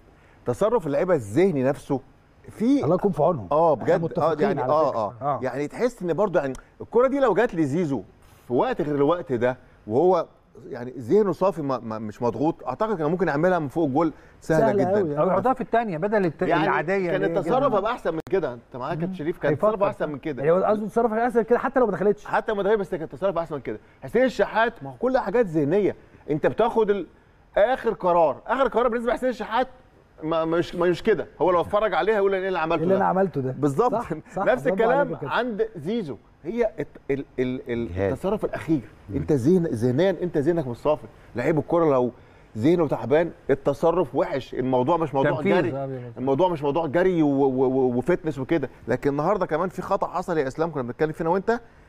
تصرف اللعيبه الذهني نفسه في الله يكون في عونهم اه إحنا بجد اه متفقين يعني على اه فكرة. اه آه. يعني تحس ان برضو يعني الكره دي لو جت لزيزو في وقت غير الوقت ده وهو يعني ذهنه صافي ما ما مش مضغوط اعتقد كان ممكن يعملها من فوق الجول سهله, سهلة جدا أوي. او يحطها في الثانيه بدل الت... يعني العاديه كان اللي هي التصرف جنب- هيبقى احسن من كده انت معاك كابتن شريف كان هيفكر. التصرف احسن من كده يعني هو قصده تصرف احسن كده حتى لو ما دخلتش حتى ما ده بس كان التصرف احسن من كده حسين الشحات ما هو كل حاجات ذهنيه انت بتاخد ال... اخر قرار اخر قرار بالنسبه لحسين الشحات ما مش ما مش كده هو لو اتفرج عليها يقول ايه اللي عملته اللي ده انا عملته ده بالظبط صح، صح، نفس برافو الكلام عليك يا كابتن. عند زيزو هي الت- ال ال ال جهاد. التصرف الاخير انت ذهن ذهنيا انت ذهنك مش صافي لعيب الكره لو ذهنه تعبان التصرف وحش الموضوع مش موضوع تنفيذ، جري آه، بيبقى. الموضوع مش موضوع جري و- و- و- وفتنس وكده لكن النهارده كمان في خطا حصل يا اسلام كنا بنتكلم فيه انا وانت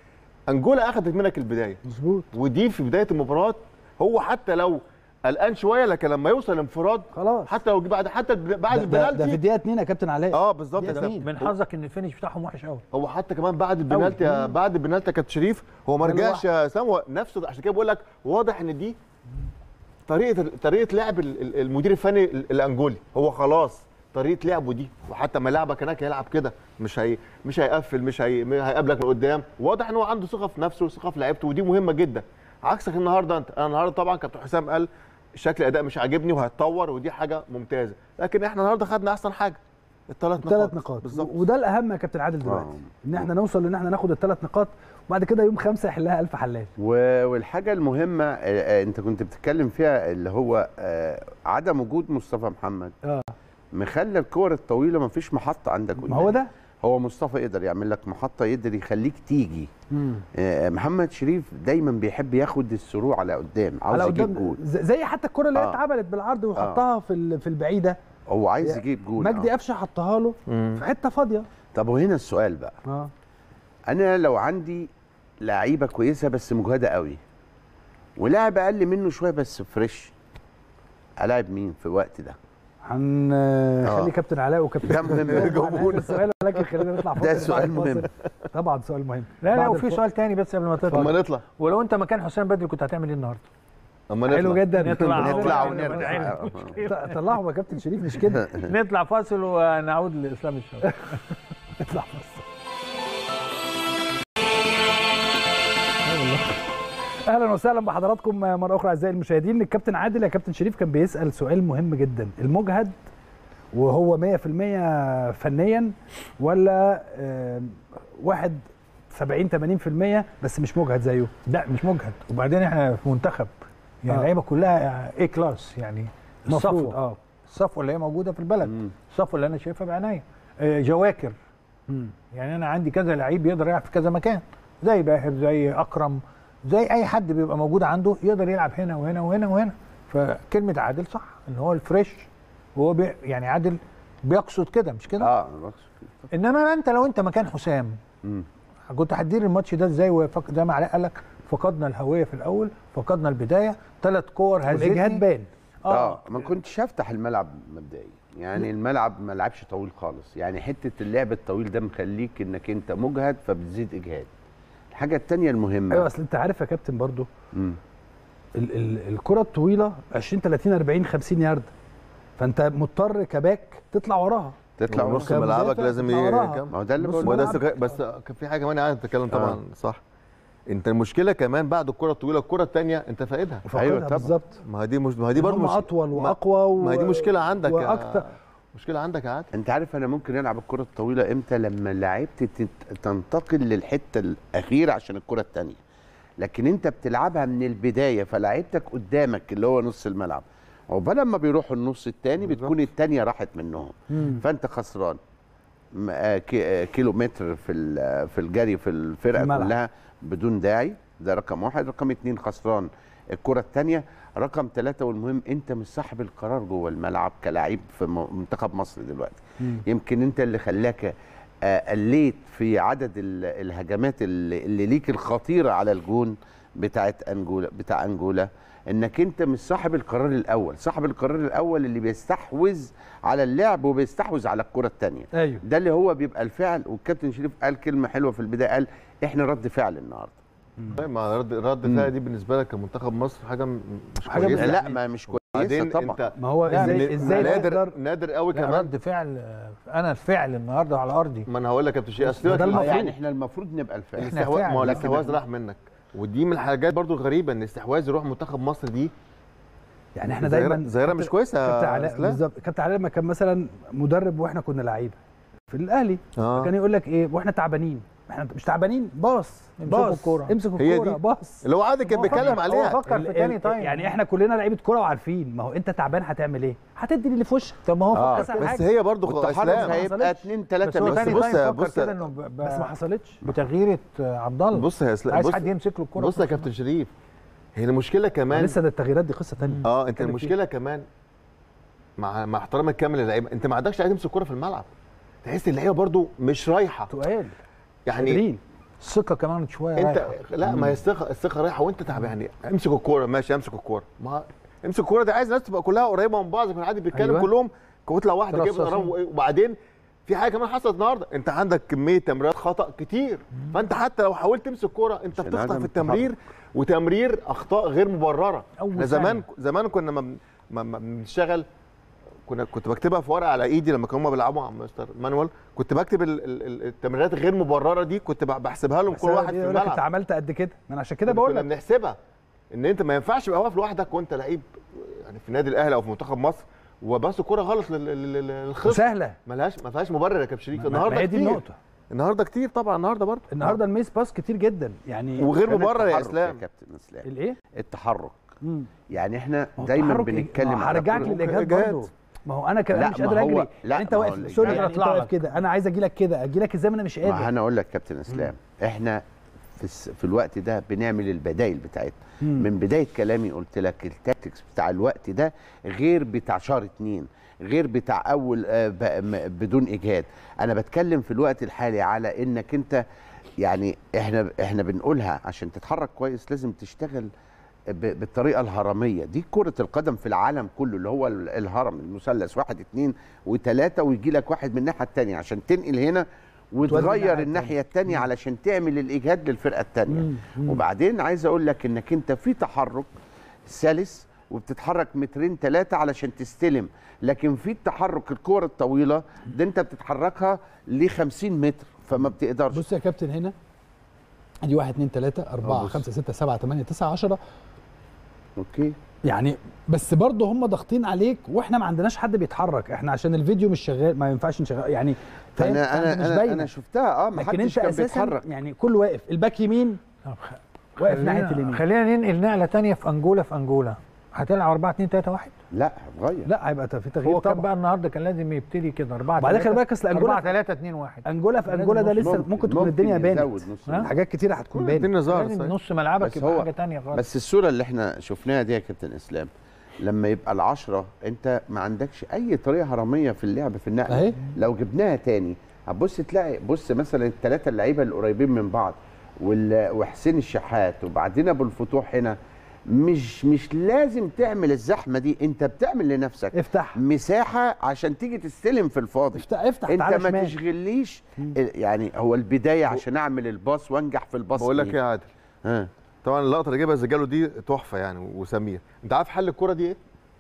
انجولا اخذت منك البدايه مظبوط ودي في بدايه المباراه هو حتى لو قلقان شويه لكن لما يوصل انفراد خلاص حتى لو بعد حتى بعد ده, ده, ده في البنالتي الدقيقه 2 يا كابتن علاء اه بالظبط يا دقيقة سام. اتنين. من حظك ان الفينش بتاعهم وحش قوي هو حتى كمان بعد البنالتي يا- بعد البنالتي يا كابتن شريف هو ما ده رجعش يا سام هو نفسه عشان كده بقول لك واضح ان دي طريقه طريقه لعب ال- ال- المدير الفني ال- الانجولي هو خلاص طريقه لعبه دي وحتى ما لعبك هناك هيلعب كده مش هي مش هيقفل مش هي مش هيقابلك من قدام واضح ان هو عنده ثقه في نفسه وثقه في لعيبته ودي مهمه جدا عكسك النهارده انت انا النهارده طبعا كابتن حسام قال شكل الاداء مش عاجبني وهيتطور ودي حاجه ممتازه لكن احنا النهارده خدنا احسن حاجه الثلاث نقاط ثلاث نقاط بالظبط وده الاهم يا كابتن عادل دلوقتي آه. ان احنا نوصل ان احنا ناخد الثلاث نقاط وبعد كده يوم خمسه يحلها الف حلال و- والحاجه المهمه آه، آه، انت كنت بتتكلم فيها اللي هو آه، عدم وجود مصطفى محمد اه مخلى الكور الطويله ما فيش محطه عندك ما هو ده هو مصطفى يقدر يعمل لك محطه يقدر يخليك تيجي آه، محمد شريف دايما بيحب ياخد السرور على قدام عاوز على يجيب قدام جول ز- زي حتى الكره اللي هي آه. اتعملت بالعرض وحطها في ال- في البعيده هو عايز يا- يجيب جول مجدي آه. قفشه حطها له في حته فاضيه طب وهنا السؤال بقى اه انا لو عندي لعيبه كويسه بس مجهده قوي ولاعب اقل منه شويه بس فريش العب مين في الوقت ده هنخلي آه. كابتن علاء وكابتن ده مهم. جاوبونا السؤال ولكن خلينا نطلع فاصل ده بعد سؤال الفاصل. مهم. طبعا سؤال مهم لا لا بعد وفي الف- سؤال تاني بس قبل ما تطلع اما نطلع ولو انت مكان حسام بدري كنت هتعمل ايه النهارده؟ اما نطلع حلو جدا نطلع نطلع ونرجع. ونرجع ط- طلعهم يا كابتن شريف مش كده نطلع فاصل ونعود لاسلام الشاطر نطلع فاصل اهلا وسهلا بحضراتكم مره اخرى اعزائي المشاهدين الكابتن عادل يا كابتن شريف كان بيسال سؤال مهم جدا المجهد وهو 100% فنيا ولا آه، واحد 70 80% بس مش مجهد زيه لا مش مجهد وبعدين احنا في منتخب يعني آه. اللعيبه كلها اي كلاس يعني المفروض الصفوه اه الصفوه اللي هي موجوده في البلد مم. الصفوه اللي انا شايفها بعناية آه، جواكر مم. يعني انا عندي كذا لعيب يقدر يلعب في كذا مكان زي باهر زي اكرم زي اي حد بيبقى موجود عنده يقدر يلعب هنا وهنا وهنا وهنا فكلمه عادل صح ان هو الفريش وهو بي يعني عادل بيقصد كده مش كده اه انما انت لو انت مكان حسام مم. كنت هتدير الماتش ده ازاي وفق... زي ما علاء قال لك فقدنا الهويه في الاول فقدنا البدايه ثلاث كور والاجهاد هزتني بان اه ما كنتش هفتح الملعب مبدئيا يعني الملعب ما لعبش طويل خالص يعني حته اللعب الطويل ده مخليك انك انت مجهد فبتزيد اجهاد الحاجه الثانيه المهمه ايوه اصل انت عارف يا كابتن برضو مم. ال- ال- الكره الطويله 20 30 40 50 يارد فانت مضطر كباك تطلع وراها تطلع ونص ونص كان ملعبك مدافع لازم تطلع ي- وراها. كام؟ ما هو ده اللي نص بقول ما ده ملعب. سك- بس كان في حاجه كمان عايز اتكلم طبعا آه. صح انت المشكله كمان بعد الكره الطويله الكره الثانيه انت فاقدها أيوة فاقدها طبعا. بالظبط ما هي دي مش ما هي دي برضه هم مش... اطول ما- واقوى و... ما هي دي مشكله عندك يا- واكتر مشكله عندك يا عادل انت عارف انا ممكن العب الكره الطويله امتى لما لعبت تت- تنتقل للحته الاخيره عشان الكره الثانيه لكن انت بتلعبها من البدايه فلعيبتك قدامك اللي هو نص الملعب عقبال لما بيروحوا النص الثاني بتكون الثانيه راحت منهم مم. فانت خسران م- آه، كي- آه، كيلو متر في ال- في الجري في الفرقه الملعب. كلها بدون داعي ده رقم واحد رقم اتنين خسران الكره الثانيه رقم ثلاثة والمهم انت مش صاحب القرار جوه الملعب كلاعب في م- منتخب مصر دلوقتي مم. يمكن انت اللي خلاك آه، قليت في عدد ال- الهجمات اللي, اللي ليك الخطيره على الجون بتاعت انجولا بتاع انجولا انك انت مش صاحب القرار الاول صاحب القرار الاول اللي بيستحوذ على اللعب وبيستحوذ على الكره الثانيه ايوه ده اللي هو بيبقى الفعل والكابتن شريف قال كلمه حلوه في البدايه قال احنا رد فعل النهارده طيب ما رد رد مم. فعل دي بالنسبه لك كمنتخب مصر حاجه م- مش حاجة كويسه لا ما مش كويسه بعدين طبعا انت ما هو لا، ازاي ازاي نادر نقدر نادر قوي لا كمان رد فعل آه، انا الفعل النهارده على ارضي ما انا هقول لك يا كابتن شيء اصل ده لك المفروض. يعني احنا المفروض نبقى الفعل إحنا الاستحواذ فعل، ما هو لكن الاستحواذ إحنا- راح منك ودي من الحاجات برضو الغريبه ان الاستحواذ يروح منتخب مصر دي يعني احنا ظاهرة- دايما ظاهره مش كويسه كابتن يا علاء اسلام بالظبط كابتن علاء لما كان مثلا مدرب واحنا كنا لعيبه في الاهلي اه كان يقول لك ايه واحنا تعبانين احنا مش تعبانين باص امسكوا باص الكورة. امسك هي الكوره دي. باص اللي هو عادل كان هو بيتكلم فكر- عليها هو فكر في ال- تاني ال- طيب يعني احنا كلنا لعيبه كوره وعارفين ما هو انت تعبان هتعمل ايه؟ هتدي اللي في وشك طب ما هو آه، فكر أسهل في بس حاجة. هي برضو والتحرك اسلام هي- هيبقى حصلتش. 2 بس 3 هو بس تاني بص طيب يا- فكر بص- كده انه ب- ب- بس ما حصلتش بتغيير آه، عبد الله بص يا اسلام عايز بص حد يمسك له الكوره بص يا كابتن شريف هي المشكله كمان لسه ده التغييرات دي قصه ثانيه اه انت نتكلم المشكله كمان مع مع احترامي الكامل للعيبه انت ما عندكش لعيبه تمسك الكوره في الملعب تحس اللعيبه برضو مش رايحه تقال يعني قادرين الثقه كمان شويه انت رايحة. لا ما هي الثقه الثقه رايحه وانت تعب يعني امسك الكوره ماشي امسك الكوره ما امسك الكوره دي عايز الناس تبقى كلها قريبه من بعض يكون عادي بيتكلم أيوة. أيوة. كلهم كتله واحده كده ترصصين. وبعدين في حاجه كمان حصلت النهارده انت عندك كميه تمريرات خطا كتير فانت حتى لو حاولت تمسك كوره انت عشان بتخطا عدم في التمرير وتمرير اخطاء غير مبرره أول احنا زمان ثانية. زمان كنا ما بن- ما ما بنشتغل كنا كنت بكتبها في ورقه على ايدي لما كانوا هما بيلعبوا مع مستر مانويل كنت بكتب ال- ال- ال- التمريرات غير مبرره دي كنت بح- بحسبها لهم بس كل واحد في يقول لك انت الملعب عملت قد كده ما انا عشان كده كنا بقول كنا لك بنحسبها ان انت ما ينفعش تبقى واقف لوحدك وانت لعيب يعني في النادي الاهلي او في منتخب مصر وبس الكوره غلط لل- لل- لل- للخصم سهله ملهاش ما فيهاش مبرر يا كابتن شريف ما- ما النهارده هي دي كتير النقطه النهارده كتير طبعا النهارده برضه النهارده الميس باس كتير جدا يعني وغير عشان مبرر يا التحرك اسلام يا كابتن اسلام الايه التحرك مم. يعني احنا ما هو دايما التحرك إيه؟ بنتكلم ما هو على هرجعك كل- للاجهاد إجهاد. برضه ما هو انا كمان لا، مش ما قادر هو- اجري لا، يعني انت ما هو واقف الإجهاد. سوري قادر يعني انت أطلع واقف لك. كده انا عايز اجي لك كده اجي لك ازاي ما انا مش قادر ما انا اقول لك كابتن اسلام احنا في, الس... في الوقت ده بنعمل البدايل بتاعتنا مم. من بدايه كلامي قلت لك التاكتكس بتاع الوقت ده غير بتاع شهر اتنين غير بتاع اول آه، ب... م- بدون اجهاد انا بتكلم في الوقت الحالي على انك انت يعني احنا احنا بنقولها عشان تتحرك كويس لازم تشتغل ب- بالطريقه الهرميه دي كره القدم في العالم كله اللي هو ال- الهرم المثلث واحد اتنين وتلاته ويجي لك واحد من الناحيه التانيه عشان تنقل هنا الناحية وتغير التانية. الناحيه التانيه علشان تعمل الاجهاد للفرقه التانيه مم. مم. وبعدين عايز اقول لك انك انت في تحرك سلس وبتتحرك مترين ثلاثه علشان تستلم لكن في التحرك الكور الطويله ده انت بتتحركها ل 50 متر فما بتقدرش بص يا كابتن هنا ادي 1 2 3 4 بص. 5 6 7 8 9 10 اوكي يعني بس برضه هم ضاغطين عليك واحنا ما عندناش حد بيتحرك احنا عشان الفيديو مش شغال ما ينفعش نشغل يعني فاهم؟ انا فأنت انا مش انا, باينة. أنا شفتها اه ما لكن حدش انت كان اساسا بيتحرك يعني كله واقف الباك يمين طب خ- واقف خلينا- ناحيه اليمين خلينا ننقل نقله تانية في انجولا في انجولا هتلعب 4 2 3 1 لا هتغير لا هيبقى في تغيير هو كان طبعا بقى النهارده كان لازم يبتدي كده 4 وبعدين خلي بالك اصل انجولا 4 3 2 1 انجولا في انجولا ده لسه ممكن تكون الدنيا بانت يزود نص ها؟ حاجات كتيره هتكون بانت الدنيا ظهرت لازم صحيح. نص ملعبك بس يبقى هو- حاجه تانية خالص بس الصوره اللي احنا شفناها دي يا كابتن اسلام لما يبقى العشرة انت ما عندكش اي طريقه هرميه في اللعب في النقل أهي. لو جبناها تاني هتبص تلاقي بص مثلا الثلاثه اللعيبه القريبين من بعض وال- وحسين الشحات وبعدين ابو الفتوح هنا مش مش لازم تعمل الزحمه دي انت بتعمل لنفسك افتح مساحه عشان تيجي تستلم في الفاضي افتح افتح انت تعالى ما شمال تشغليش ال- يعني هو البدايه عشان اعمل الباص وانجح في الباص بقول لك ايه يا عادل ها طبعا اللقطه اللي جايبها زجاله دي تحفه يعني وسمير انت عارف حل الكوره دي ايه؟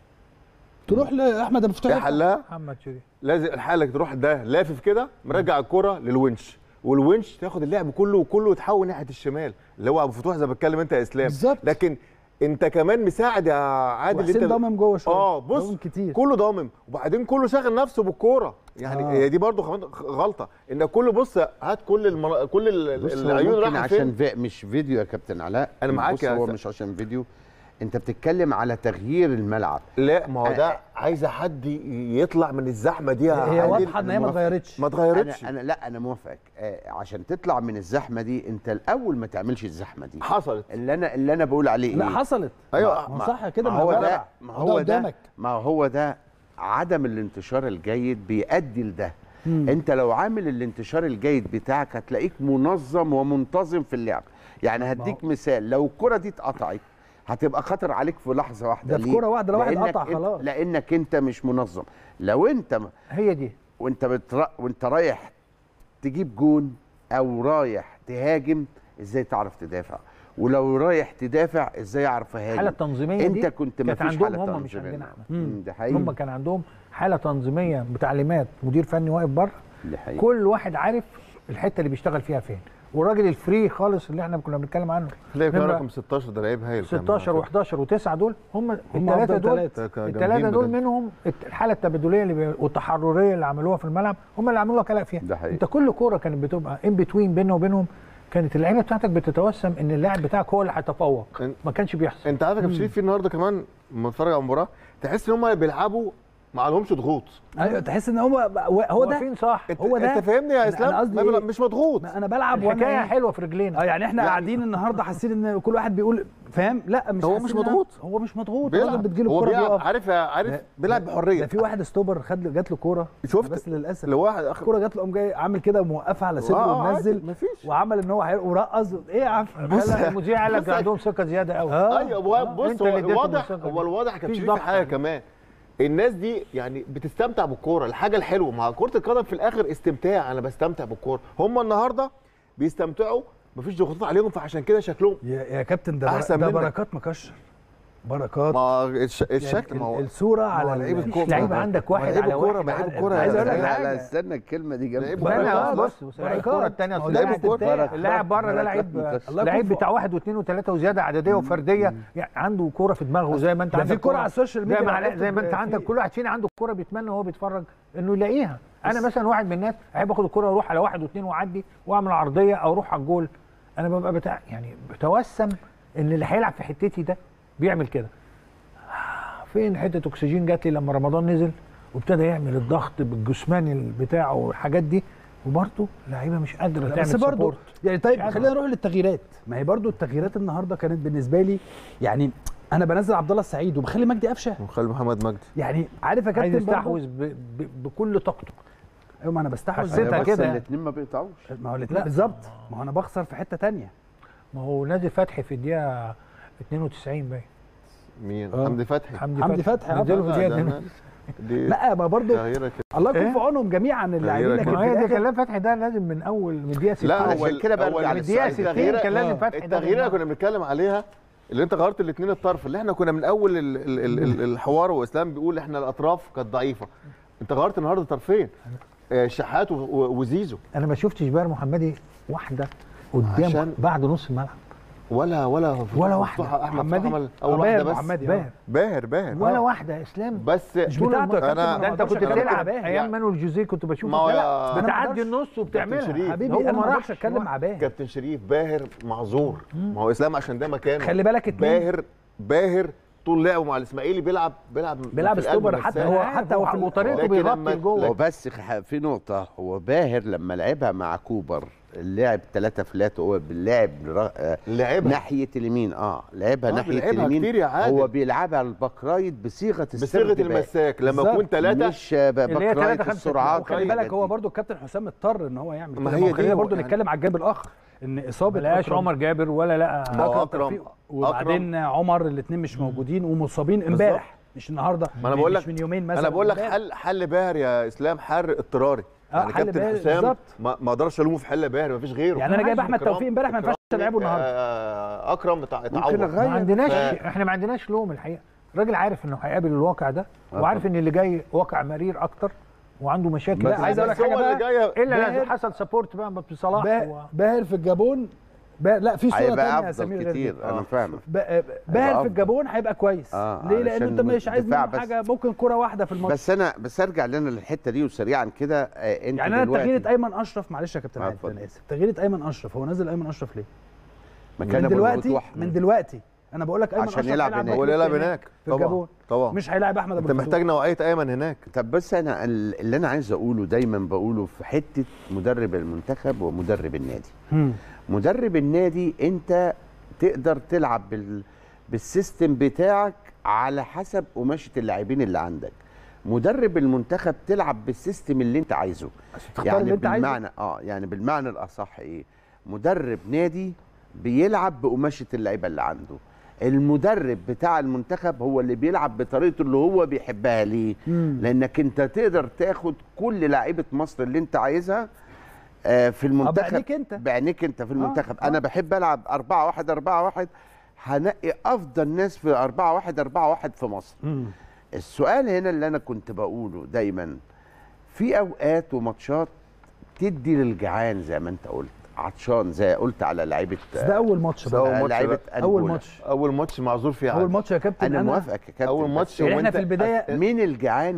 تروح لاحمد ابو فتوح ايه يفتح. حلها؟ محمد شريف لازم الحالك تروح ده لافف كده مرجع الكرة للونش والونش تاخد اللعب كله وكله يتحول ناحيه الشمال اللي هو ابو فتوح زي ما بتكلم انت يا اسلام بالظبط. لكن انت كمان مساعد يا عادل وحسين انت ضامم جوه شويه اه بص ضامم كتير كله ضامم وبعدين كله شاغل نفسه بالكوره يعني آه. هي دي برضو كمان غلطه ان كله بص هات كل المنا... كل ال- بص هو العيون ممكن رايحه عشان فين في مش فيديو يا كابتن علاء أنا معاك بص يا هو س- مش عشان فيديو انت بتتكلم على تغيير الملعب لا ما هو ده عايزه حد ي- يطلع من الزحمه دي يا هي عادل. واضحه ان هي ما موافق. اتغيرتش ما اتغيرتش انا انا لا انا موافقك آه عشان تطلع من الزحمه دي انت الاول ما تعملش الزحمه دي حصلت اللي انا اللي انا بقول عليه لا ايه حصلت ايوه ما صح كده ما ما هو جدع. ده ما هو ده قدامك ما هو ده عدم الانتشار الجيد بيؤدي لده انت لو عامل الانتشار الجيد بتاعك هتلاقيك منظم ومنتظم في اللعب يعني هديك مثال لو الكره دي اتقطعت هتبقى خطر عليك في لحظه واحده ده في ليه؟ كرة واحدة، لو واحد لأنك قطع انت- خلاص. لانك انت مش منظم لو انت م- هي دي وانت بتر... وانت رايح تجيب جون او رايح تهاجم ازاي تعرف تدافع ولو رايح تدافع ازاي اعرف اهاجم الحاله التنظيميه انت دي كنت ما كانت فيش عندهم حاله هم مش تنظيمية. عندنا احنا مم، ده حقيقي هم كان عندهم حاله تنظيميه بتعليمات مدير فني واقف بره ده حقيقي كل واحد عارف الحته اللي بيشتغل فيها فين والراجل الفري خالص اللي احنا كنا بنتكلم عنه تلاقي كان نمرة رقم 16 ده لعيب هايل كمان. 16 و11 و9 دول هم الثلاثه أفضل دول تلاتة. كانوا الثلاثه جامدين دول بجد. منهم الحاله التبادليه اللي بي... والتحرريه اللي عملوها في الملعب هم اللي عملوها كلاء فيها ده حقيقي. انت كل كوره كانت بتبقى ان بتوين بيننا وبينهم كانت اللعيبه بتاعتك بتتوسم ان اللاعب بتاعك هو اللي هيتفوق إن- ما كانش بيحصل انت عارف يا كابتن شريف في النهارده كمان لما اتفرج على المباراه تحس ان هم بيلعبوا ما عليهمش ضغوط ايوه تحس ان هو هو ده واقفين صح انت هو ده. انت فاهمني يا أنا- اسلام أنا قصدي ما بلا- إيه؟ مش مضغوط انا بلعب وانا الحكايه إيه؟ حلوه في رجلينا اه يعني احنا يعني- قاعدين النهارده حاسين ان كل واحد بيقول فاهم لا مش هو حاسين مش إن- مضغوط. هو مش مضغوط الراجل بيلعب بتجيله هو الكوره بيلعب بيقف عارف عارف ده- بيلعب بحريه ده في واحد ستوبر خد له- جات له كوره شفت؟ بس للاسف اللي واحد اخر الكوره جات له قام جاي عامل كده وموقفها على صدره آه، ومنزل عادي، مفيش. وعمل ان هو هيرقص ورقص ايه يا عم بص- لا، المذيع قال لك بص- عندهم ثقه زياده قوي اه ايوه هو بص أنت هو اللي اديتهم الواضح الثقة دي. هو الواضح كان مفيش في ضغط حاجه يعني. كمان الناس دي يعني بتستمتع بالكوره الحاجه الحلوه مع كره القدم في الاخر استمتاع انا بستمتع بالكوره هم النهارده بيستمتعوا مفيش ضغوطات عليهم فعشان كده شكلهم يا, يا كابتن ده, بر... أحسن ده منك. بركات مكشر بركات ما الش... الشكل ما يعني هو الصوره ما هو على لعيب ال- الكورة. لعيبه عندك واحد لعيب على الكورة، واحد لعيب على- الكورة عايز أقول لك يا لا حاجة. لا استنى الكلمه دي لعيب جنب بركات. لا بركات. بص بص لعيب بركات. الكوره الثانيه ما هو اصل ده لعيب الكورة. استمتاع. اللاعب بره ده بركات لعيب مكسر. الله لعيب يكون بتاع واحد واثنين وثلاثه وزياده عدديه وفرديه يعني عنده كوره في دماغه زي ما انت ده في عندك كوره على السوشيال زي ميديا ما عرفت زي ما انت في- عندك كل واحد فينا عنده كوره بيتمنى وهو بيتفرج انه يلاقيها انا مثلا واحد من الناس احب اخد الكوره واروح على واحد واثنين واعدي واعمل عرضيه او اروح على الجول انا ببقى بتاع يعني بتوسم ان اللي هيلعب في حتتي ده بيعمل كده فين حته اكسجين جات لي لما رمضان نزل وابتدى يعمل الضغط بالجسمان بتاعه والحاجات دي وبرضه لعيبه مش قادره لا، تعمل بس برضه سبورت يعني طيب مش عارف. خلينا نروح للتغييرات ما هي برضه التغييرات النهارده كانت بالنسبه لي يعني انا بنزل عبد الله السعيد وبخلي مجدي قفشه وخلي محمد مجدي يعني عارف يا عايز كابتن برضه يستحوذ ب- ب- بكل طاقته ايوه ما انا بستحوذ حسيتها أيوة، كده. الاثنين ما بيقطعوش ما هو الاثنين بالظبط ما هو انا بخسر في حته تانية ما هو نادي فتحي في الدقيقه 92 باين مين آه. حمدي فتحي حمدي فتحي، آه، نزله في لا، الدقيقه ده 92 أنا- دي لا ما برضه تغييرة كده الله يكون إيه؟ في عونهم جميعا اللاعبين تغييرك لكن ما في هي دي الآخر كلام فتحي ده لازم من اول من الدقيقه 60 لا عشان هو كده ال- هو برجع ال- من الدقيقه 60 التغييرة- كان لازم آه. فتحي ده التغيير اللي من- كنا بنتكلم عليها اللي انت غيرت الاثنين الطرف اللي احنا كنا من اول ال ال ال ال الحوار واسلام بيقول احنا الاطراف كانت ضعيفه انت غيرت النهارده طرفين آه، شحات و- و- وزيزو انا ما شفتش باهر محمدي واحده قدام عشان- بعد نص الملعب ولا ولا ولا مفتوحة واحدة. احمد محمدي؟ فتوح عمل آه، اول باهر واحده بس محمدي، آه. باهر باهر باهر ولا آه. واحده يا اسلام بس مش طول بتاعته يا الماتش. كابتن أنا- ما ده انت أقدرش كنت أتكلم بتلعب على باهر. ايام يعني- مانويل جوزيه كنت بشوفك ما هو بتلعب. يا- أنا ما بتعدي أقدرش. النص وبتعملها شريف. حبيبي هو انا ما ما راحش اقدرش اتكلم مع باهر كابتن شريف باهر معذور ما هو اسلام عشان ده مكانه خلي بالك اتنين باهر باهر طول لعبه مع الاسماعيلي بيلعب بيلعب بيلعب في القلب ستوبر حتى مساك. هو عارف، حتى هو هو وطريقته لكن بيغطي لما- لجوه هو بس خ- في نقطة هو باهر لما لعبها مع كوبر اللاعب ثلاثة فلات هو باللاعب را- آه، لعبها ناحية اليمين اه لعبها آه، ناحية بيلعبها اليمين كتير يا عادل. هو بيلعبها الباك رايت بصيغة بصيغه السرد باك. المساك لما بالظبط. يكون ثلاثه مش آه، باك اللي هي رايت تلاتة خمسة السرعات وخلي والحاجات بالك هو دي. برضو الكابتن حسام اضطر ان هو يعمل ما كده هي هو دي خلينا هو برضو يعني- نتكلم على الجانب الاخر ان اصابه ما لقاش أكرم- عمر جابر ولا لقى ما هو اكرم أكرم- توفيق وبعدين عمر الاثنين مش موجودين ومصابين امبارح مش النهارده ما انا بقول لك مش من يومين مثلا انا بقول لك امبارح. حل حل باهر يا اسلام حل اضطراري آه، يعني حل كابتن باهر، حسام بالظبط. ما ما اقدرش الومه في حل باهر ما فيش غيره يعني انا جايب ماشي. احمد إكرام- توفيق امبارح ما ينفعش إكرام، العبه النهارده آه، اكرم تع- ممكن تعوض أغير. ما عندناش ف- احنا ما عندناش لوم الحقيقه الراجل عارف انه هيقابل الواقع ده آه وعارف ان اللي جاي واقع مرير اكتر وعنده مشاكل لا، عايز أقول لك بس هو حاجة اللي بقى. جايه الا باهر- لازم حصل سبورت بقى بصلاح با- و... باهر في الجابون با... لا في صوره هيبقى ثانيه يا سمير افضل غير دي. كتير انا فاهمك با- باهر أفضل. في الجابون هيبقى كويس آه، ليه لان علشان انت مش عايز دفاع منه بس. حاجه ممكن كره واحده في الماتش بس انا بس ارجع لنا للحته دي وسريعا كده آه، انت يعني انا دلوقتي تغييره ايمن اشرف معلش يا كابتن آه، عادل اتفضل. انا اسف تغييره ايمن اشرف هو نزل ايمن اشرف ليه؟ مكان من أبو دلوقتي الفتوح. من دلوقتي انا بقول لك ايمن عشان اشرف يلعب هيلعب هناك. هو اللي يلعب هناك هناك في طبعا الجابون طبعا مش هيلاعب احمد ابو انت الفتوح. محتاج نوعيه ايمن هناك طب بس انا ال- اللي انا عايز اقوله دايما بقوله في حته مدرب المنتخب ومدرب النادي مم. مدرب النادي انت تقدر تلعب بال بالسيستم بتاعك على حسب قماشه اللاعبين اللي عندك مدرب المنتخب تلعب بالسيستم اللي انت عايزه تختار اللي انت عايزه. بالمعنى اه يعني بالمعنى الاصح ايه مدرب نادي بيلعب بقماشه اللعيبه اللي عنده المدرب بتاع المنتخب هو اللي بيلعب بطريقته اللي هو بيحبها ليه مم. لانك انت تقدر تاخد كل لعيبه مصر اللي انت عايزها آه، في المنتخب بعينيك انت. بعينيك انت في المنتخب آه. انا بحب العب 4 1 4 1 هنقي افضل ناس في 4 1 4 1 في مصر مم. السؤال هنا اللي انا كنت بقوله دايما في اوقات وماتشات تدي للجعان زي ما انت قلت عطشان زي قلت على لعيبه بس ده اول ماتش ده بقى أول ماتش لعيبه بقى. اول أنجولا. ماتش اول ماتش معذور فيه اول عادل. ماتش يا كابتن انا موافقك يا كابتن اول بس ماتش يعني احنا وانت- في البدايه مين الجعان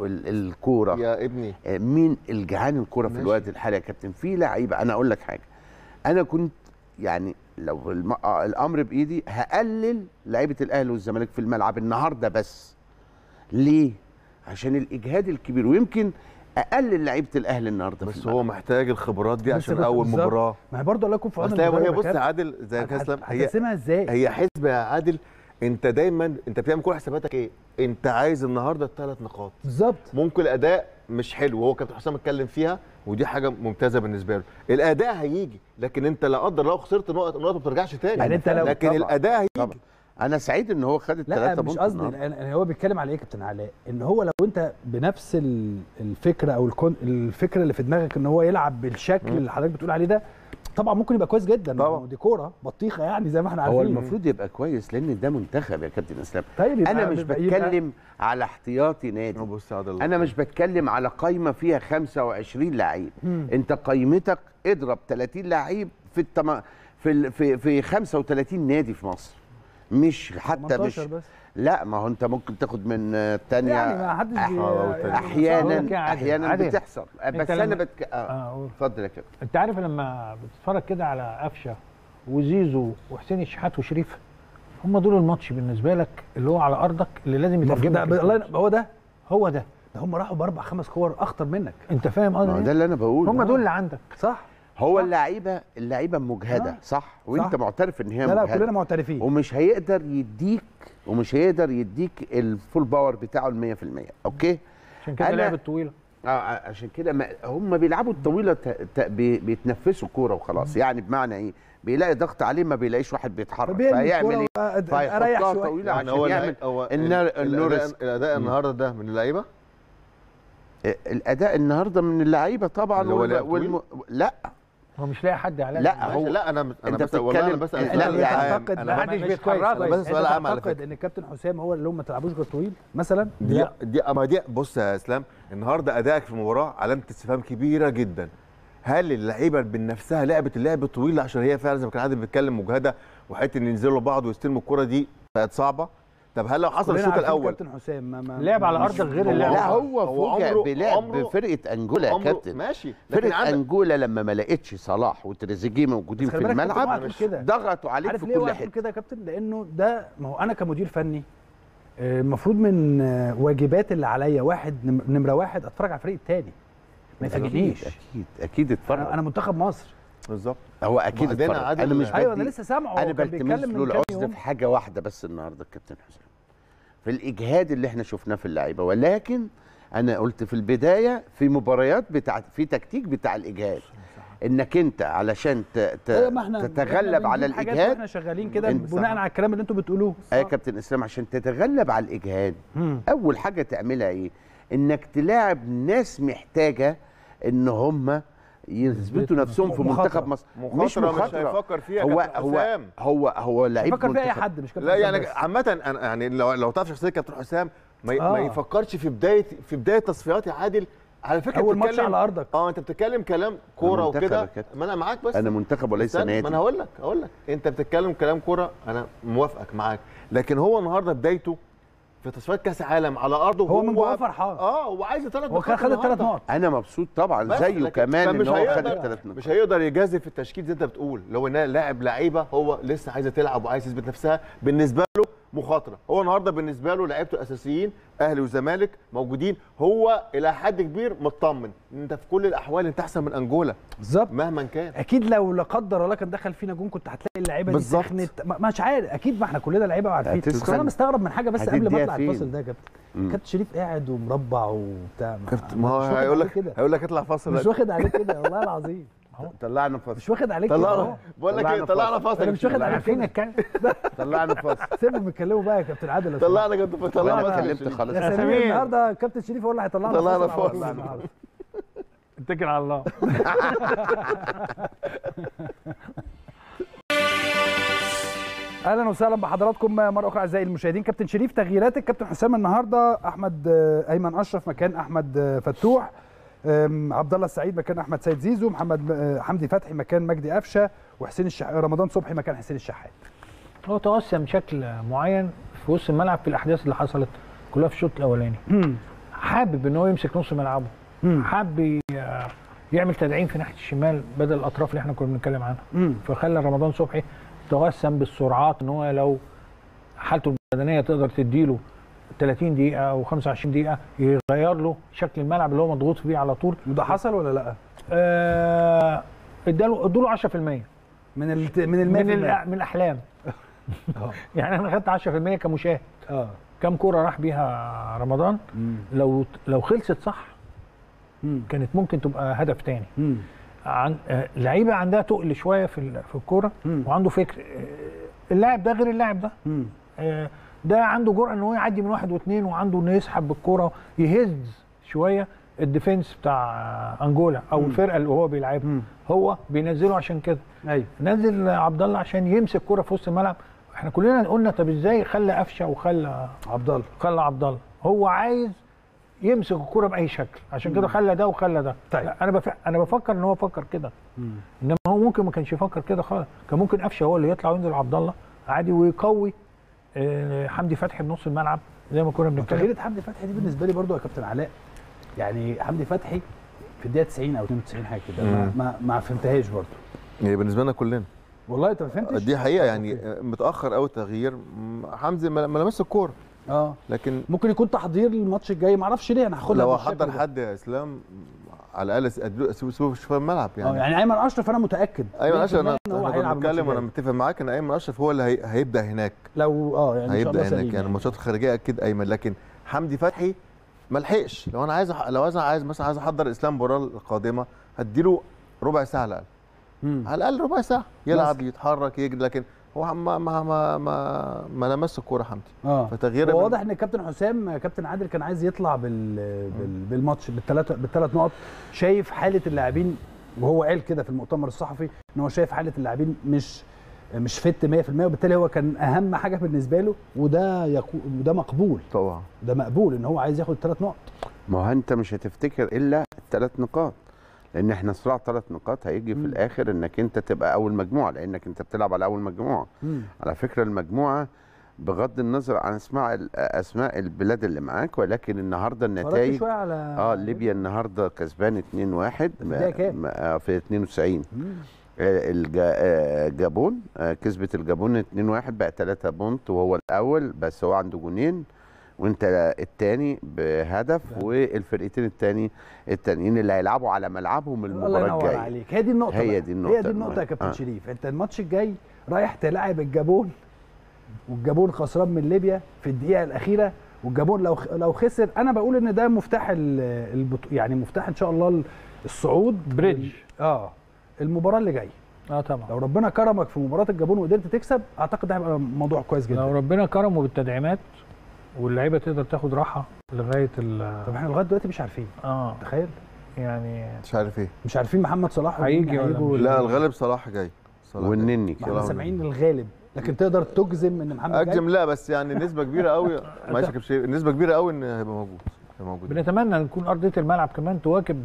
والكوره يا ابني آه، مين الجعان الكوره في ماشي. الوقت الحالي يا كابتن في لعيبه انا اقول لك حاجه انا كنت يعني لو الم... آه، الامر بايدي هقلل لعيبه الاهلي والزمالك في الملعب النهارده بس ليه عشان الاجهاد الكبير ويمكن اقل لعيبه الاهلي النهارده في بس الملعب. هو محتاج الخبرات دي بس عشان كنت اول بالظبط. مباراه ما هي برضه الله يكون في عون اصل هي المدرب هي يا بص يا كابتن. عادل زي ما كان هت- اسلام هي هتقسمها ازاي؟ هي حسبه يا عادل انت دايما انت بتعمل كل حساباتك ايه؟ انت عايز النهارده الثلاث نقاط بالظبط ممكن الاداء مش حلو وهو كابتن حسام اتكلم فيها ودي حاجه ممتازه بالنسبه له الاداء هيجي لكن انت لا قدر الله خسرت نقط النقط ما بترجعش تاني يعني انت لو- لكن طبعاً. الاداء هيجي طبعا انا سعيد ان هو خد لا الثلاثه مش قصدي أنا- هو بيتكلم على ايه يا كابتن علاء ان هو لو انت بنفس ال- الفكره او الكون الفكره اللي في دماغك ان هو يلعب بالشكل اللي حضرتك بتقول عليه ده طبعا ممكن يبقى كويس جدا طبعاً. ما هو دي كوره بطيخه يعني زي ما احنا هو عارفين المفروض يبقى كويس لان ده منتخب يا كابتن اسلام طيب يبقى انا مش يبقى- يبقى- بتكلم على احتياطي نادي بص يا عادل انا مش بتكلم على قايمه فيها 25 لعيب انت قايمتك اضرب 30 لعيب في التم... في ال... في في 35 نادي في مصر مش حتى مش 18 بس لا ما هو انت ممكن تاخد من آه، تانية يعني ما حدش أح- بي- أو يعني احيانا بقول لك يا عادل، احيانا عادل. بتحصل بس أنت انا لما- بتك... آه. اه قول. اتفضل يا كابتن انت عارف لما بتتفرج كده على قفشه وزيزو وحسين الشحات وشريف هم دول الماتش بالنسبه لك اللي هو على ارضك اللي لازم المفروض يترجم ده لك الله الفوز. ينور- هو ده هو ده ده هم راحوا باربع خمس كور اخطر منك انت فاهم ما هو قصدي ده إيه؟ اللي انا بقوله هم دول اللي عندك صح هو اللعيبه اللعيبه مجهده آه. صح وانت صح. معترف ان هي لا لا مجهده كلنا معترفين ومش هيقدر يديك ومش هيقدر يديك الفول باور بتاعه ال 100% اوكي عشان كده أنا- لعب الطويله اه ع- عشان كده ما- هم بيلعبوا الطويله ت... ت... بي... بيتنفسوا كوره وخلاص يعني بمعنى ايه بيلاقي ضغط عليه ما بيلاقيش واحد بيتحرك فبيرمي فيعمل الكورة ايه وأ- اريح فيحطها شويه طويله يعني عشان هو يعمل هو النار- ال- النور الاداء, ريسك. الأداء النهارده ده من اللعيبه آه، الاداء النهارده من اللعيبه طبعا اللي هو والم... لعب طويل؟ والم... لا هو مش لاقي حد على لا، ماشي، هو- لا انا انا أنت بس والله انا بتتكلم- بسال لا، سؤال يعني عام. تعتقد انا محدش ماشي بيتحرك. كويس، أنا كويس. بس سؤال أنت عام على تعتقد فكرة. ان الكابتن حسام هو اللي هم ما تلعبوش غير طويل مثلا دي دي اما دي بص يا اسلام النهارده ادائك في المباراه علامه استفهام كبيره جدا هل اللعيبه من نفسها لعبت اللعب الطويل عشان هي فعلا زي ما كان عادل بيتكلم مجهده وحته ان ينزلوا بعض ويستلموا الكوره دي بقت صعبه طب هل لو حصل كلنا الشوط عارفين الاول كابتن حسام ما ما لعب على مش- أرضك غير هو- اللعب. لا هو هو فوجئ عمره- بلعب عمره- فرقه انجولا يا عمره- كابتن ماشي لكن فرقه عندك انجولا لما ما لقتش صلاح وتريزيجيه موجودين بس في خلي بالك كابتن الملعب وقت كده. ضغطوا عليك عارف في ليه كل وقت حته كده يا كابتن لانه ده ما هو انا كمدير فني آه، المفروض من آه، واجبات اللي عليا واحد نم- نمره واحد اتفرج على الفريق التاني ما اكيد يفاجئنيش اكيد اكيد اتفرج انا أنا منتخب مصر بالظبط هو اكيد وبعدين اتفرج عادل- انا مش ايوه بدي- انا لسه سامعه انا هو كان بلتمس بيتكلم له من كام العذر يوم في حاجه واحده بس النهارده الكابتن حسام في الاجهاد اللي احنا شفناه في اللعيبه ولكن انا قلت في البدايه في مباريات بتاع في تكتيك بتاع الاجهاد انك انت علشان ت... ت... أيوة، ما احنا تتغلب إحنا على بنجيب حاجات الاجهاد واحنا شغالين كده أنت بناء صح. على الكلام اللي انتم بتقولوه ايه يا كابتن اسلام عشان تتغلب على الاجهاد مم. اول حاجه تعملها ايه انك تلاعب ناس محتاجه ان هم يثبتوا نفسهم في مخاطرة. منتخب مصر مش مخاطره مش مخاطره هيفكر فيها هو كابتن هو حسام. هو هو لعيب فكر فيها اي منتخب. حد مش كابتن لا حسام يعني بس. عامة أنا يعني لو لو تعرف شخصية كابتن حسام ما, ي- آه. ما يفكرش في بداية في بداية تصفيات يا عادل على فكرة اول ماتش بتتكلم- على ارضك اه انت بتتكلم كلام كورة منتخب يا وكده كابتن. ما انا معاك بس انا منتخب وليس استنى، نادي ما انا هقول لك هقول لك انت بتتكلم كلام كورة انا موافقك معاك لكن هو النهارده بدايته في تصفيات كاس عالم على ارضه هو من جواه فرحان. اه هو عايز ثلاث هو كان خد الثلاث نقط انا مبسوط طبعا بس زيه لكن- كمان فمش ان هو خد هيقدر- الثلاث نقاط مش هيقدر يجازف في التشكيل زي انت بتقول لو انها لاعب لعيبه هو لسه عايزه تلعب وعايز يثبت نفسها بالنسبه له مخاطره هو النهارده بالنسبه له لعيبته الاساسيين اهلي وزمالك موجودين هو الى حد كبير مطمن انت في كل الاحوال انت احسن من انجولا بالظبط مهما كان اكيد لو لا قدر الله كان دخل فينا جون كنت هتلاقي اللعيبه دي بالظبط. سخنت ما- مش عارف اكيد ما احنا كلنا لعيبه وعارفين بس هتسخن. انا مستغرب من حاجه بس قبل ما هتديها اطلع فين؟ الفاصل ده يا كابتن كابتن شريف قاعد ومربع وبتاع ما هو مش واخد هيقول عليه لك كده هيقول لك اطلع فاصل مش واخد عليك كده والله العظيم طلعنا فاصل مش واخد عليك كده طلعنا أهو. بقول لك ايه طلعنا طلعنا فاصل. فاصل انا مش واخد عليك عارفين كده نتكلم طلعنا فاصل سيبهم يتكلموا بقى يا كابتن عادل لو سمحت. طلعنا كنت وانا طلعنا اتكلمت فاصل خلاص يا يا سمير سمير. النهارده كابتن شريف هو اللي هيطلعنا طلعنا فاصل على فاصل. طول النهاردة. اتكل على الله اهلا وسهلا بحضراتكم مره اخرى اعزائي المشاهدين كابتن شريف تغييرات الكابتن حسام النهارده احمد آه، ايمن اشرف مكان احمد آه، فتوح آم، عبد الله السعيد مكان احمد سيد زيزو محمد آه، حمدي فتحي مكان مجدي قفشه وحسين الشح... رمضان صبحي مكان حسين الشحات هو توسم بشكل معين في وسط الملعب في الاحداث اللي حصلت كلها في الشوط الاولاني حابب ان هو يمسك نص ملعبه مم. حابب ي- يعمل تدعيم في ناحيه الشمال بدل الاطراف اللي احنا كنا بنتكلم عنها مم. فخلى رمضان صبحي توسم بالسرعات ان هو لو حالته البدنيه تقدر تديله 30 دقيقه او 25 دقيقه يغير له شكل الملعب اللي هو مضغوط فيه على طول وده حصل ولا لا؟ آه، اداله ادوا له 10% من ال من ال من 100%. الأ- من الاحلام اه يعني انا خدت 10% كمشاهد اه كم كوره راح بيها رمضان مم. لو لو خلصت صح مم. كانت ممكن تبقى هدف تاني مم. عن آه، لعيبه عندها تقل شويه في ال- في الكوره مم. وعنده فكر آه، اللاعب ده غير اللاعب ده مم. آه، ده عنده جرأه ان هو يعدي من واحد واثنين وعنده انه يسحب بالكوره يهز شويه الديفنس بتاع آه، انجولا او مم. الفرقه اللي هو بيلعبها مم. هو بينزله عشان كده ايوه نزل عبد الله عشان يمسك كوره في وسط الملعب احنا كلنا قلنا طب ازاي خلى قفشه وخلى عبد الله خلى عبد الله هو عايز يمسك الكوره باي شكل عشان كده خلى ده وخلى ده طيب. لا، انا بف... انا بفكر ان هو فكر كده مم. انما هو ممكن ما كانش يفكر كده خالص كان ممكن قفشه هو اللي يطلع وينزل عبد الله عادي ويقوي آه، حمدي فتحي بنص الملعب زي ما كنا بنتكلم تغيير حمدي فتحي دي بالنسبه لي برضو يا كابتن علاء يعني حمدي فتحي في الدقيقه 90 او 92 حاجه كده ما, مم. ما ما فهمتهاش برضو هي بالنسبه لنا كلنا والله انت ما فهمتش دي حقيقه يعني متاخر قوي التغيير م- حمزه ما ما لمس الكوره اه لكن ممكن يكون تحضير للماتش الجاي ما اعرفش ليه انا هاخدها لو بالشكل حضر ده. حد يا اسلام على الاقل أدلو- سيبه سيبه شويه الملعب اه يعني يعني ايمن اشرف انا متاكد ايمن 100% اشرف انا ان هو إحنا كنا هيلعب الماتش بنتكلم وانا الجاي. متفق معاك ان ايمن اشرف هو اللي هي- هيبدا هناك لو اه يعني ان شاء هيبدا الله هناك سليم يعني الماتشات الخارجيه اكيد ايمن لكن حمدي فتحي ما لحقش لو انا عايز أح- لو انا عايز مثلا عايز احضر اسلام المباراه القادمه هديله ربع ساعه على الاقل مم. على الاقل ربع ساعه يلعب يتحرك يجري لكن هو ما ما ما ما, ما لمس الكوره حمدي اه فتغيير هو واضح ان الكابتن حسام كابتن عادل كان عايز يطلع بال... بال... بالماتش بالثلاث بالثلاث نقط شايف حاله اللاعبين وهو قال كده في المؤتمر الصحفي ان هو شايف حاله اللاعبين مش مش فت 100% وبالتالي هو كان اهم حاجه بالنسبه له وده يقو... وده مقبول طبعا ده مقبول ان هو عايز ياخد الثلاث نقط ما هو انت مش هتفتكر الا الثلاث نقاط لان احنا صراع ثلاث نقاط هيجي في مم. الاخر انك انت تبقى اول مجموعه لانك انت بتلعب على اول مجموعه على فكره المجموعه بغض النظر عن اسماء ال- اسماء البلاد اللي معاك ولكن النهارده فرقت النتائج شويه على اه ليبيا النهارده كسبان 2-1 في الدقيقة كام؟ آه، في 92 مم. آه، الجا- آه، الجابون آه، كسبت الجابون 2-1 بقى 3 بونت وهو الاول بس هو عنده جونين وانت الثاني بهدف والفرقتين الثاني التانيين اللي هيلعبوا على ملعبهم الله المباراه ينور الجايه عليك هي دي النقطه هي بقى. دي النقطة هي دي النقطه يا المهمة. كابتن آه. شريف انت الماتش الجاي رايح تلاعب الجابون والجابون خسران من ليبيا في الدقيقه الاخيره والجابون لو لو خسر انا بقول ان ده مفتاح ال- البطو يعني مفتاح ان شاء الله الصعود بريدج. اه المباراه اللي جايه اه طبعا لو ربنا كرمك في مباراه الجابون وقدرت تكسب اعتقد ده هيبقى موضوع كويس جدا لو ربنا كرمه بالتدعيمات واللعيبه تقدر تاخد راحه لغايه ال طب احنا لغايه دلوقتي مش عارفين اه تخيل يعني مش عارف ايه مش عارفين محمد صلاح هيجي ومين ولا هيجوا مش لا الغالب صلاح جاي صلاح جاي. والنني ما كده. احنا سامعين الغالب لكن تقدر تجزم ان محمد جاي اجزم لا بس يعني نسبه كبيره قوي معلش يا كابتن شريف، نسبه كبيره قوي ان هيبقى موجود هيبقى موجود بنتمنى ان تكون ارضيه الملعب كمان تواكب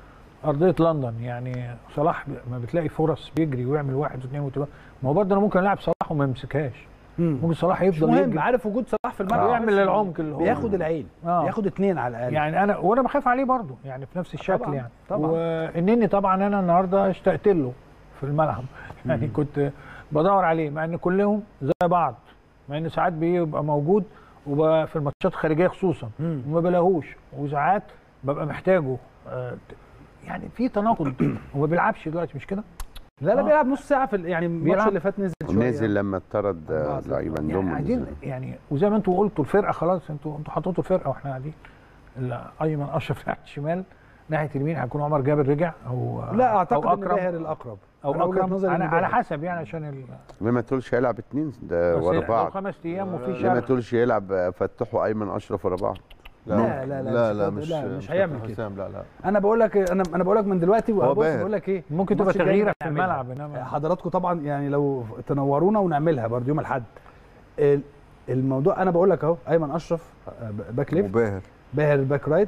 ارضيه لندن يعني صلاح ب- ما بتلاقي فرص بيجري ويعمل واحد واثنين وثلاثه ما هو برضه انا ممكن العب صلاح وما يمسكهاش مم. ممكن صلاح مش يفضل مهم يجري عارف وجود صلاح في الملعب بيعمل بس العمق اللي هو بياخد العين آه. بياخد اتنين على الاقل يعني انا وانا بخاف عليه برضه يعني في نفس الشكل طبعاً، يعني طبعاً. وانني طبعا انا النهارده اشتقت له في الملعب يعني كنت بدور عليه مع ان كلهم زي بعض مع ان ساعات بيبقى موجود وفي الماتشات الخارجيه خصوصا مم. وما بلاقوش وساعات ببقى محتاجه آه، يعني في تناقض هو ما بيلعبش دلوقتي مش كده؟ لا لا آه. بيلعب نص ساعه في ال- يعني الماتش بيلعب. اللي فات نزل شويه نزل لما اتطرد آه، أربعة صفر. لعيبه يعني عندهم عايزين نزل. يعني وزي ما انتوا قلتوا الفرقه خلاص انتوا انتوا حطيتوا الفرقه واحنا قاعدين ال- ايمن اشرف ناحيه الشمال ناحيه اليمين هيكون عمر جابر رجع او لا اعتقد او ان اكرم باهر الاقرب أنا او وجهة اكرم نظري إن انا على باهر. حسب يعني عشان ال... ليه ما تقولش هيلعب اتنين ده بس ورا لو بعض خمس ايام وفي ليه ما شرق تقولش يلعب آه، فتحوا ايمن اشرف ورا بعض لا، لا، لا، لا لا مش مش لا، مش هيعمل كده. حسام لا لا انا بقول لك انا انا بقول لك من دلوقتي هو بص باهر. بقول لك ايه ممكن تبقى الماتش الجاي تغييره في نعملها. الملعب انما حضراتكم طبعا يعني لو تنورونا ونعملها برضه يوم الاحد ال- الموضوع انا بقول لك اهو ايمن اشرف آه، باك ليفت وباهر باهر باك رايت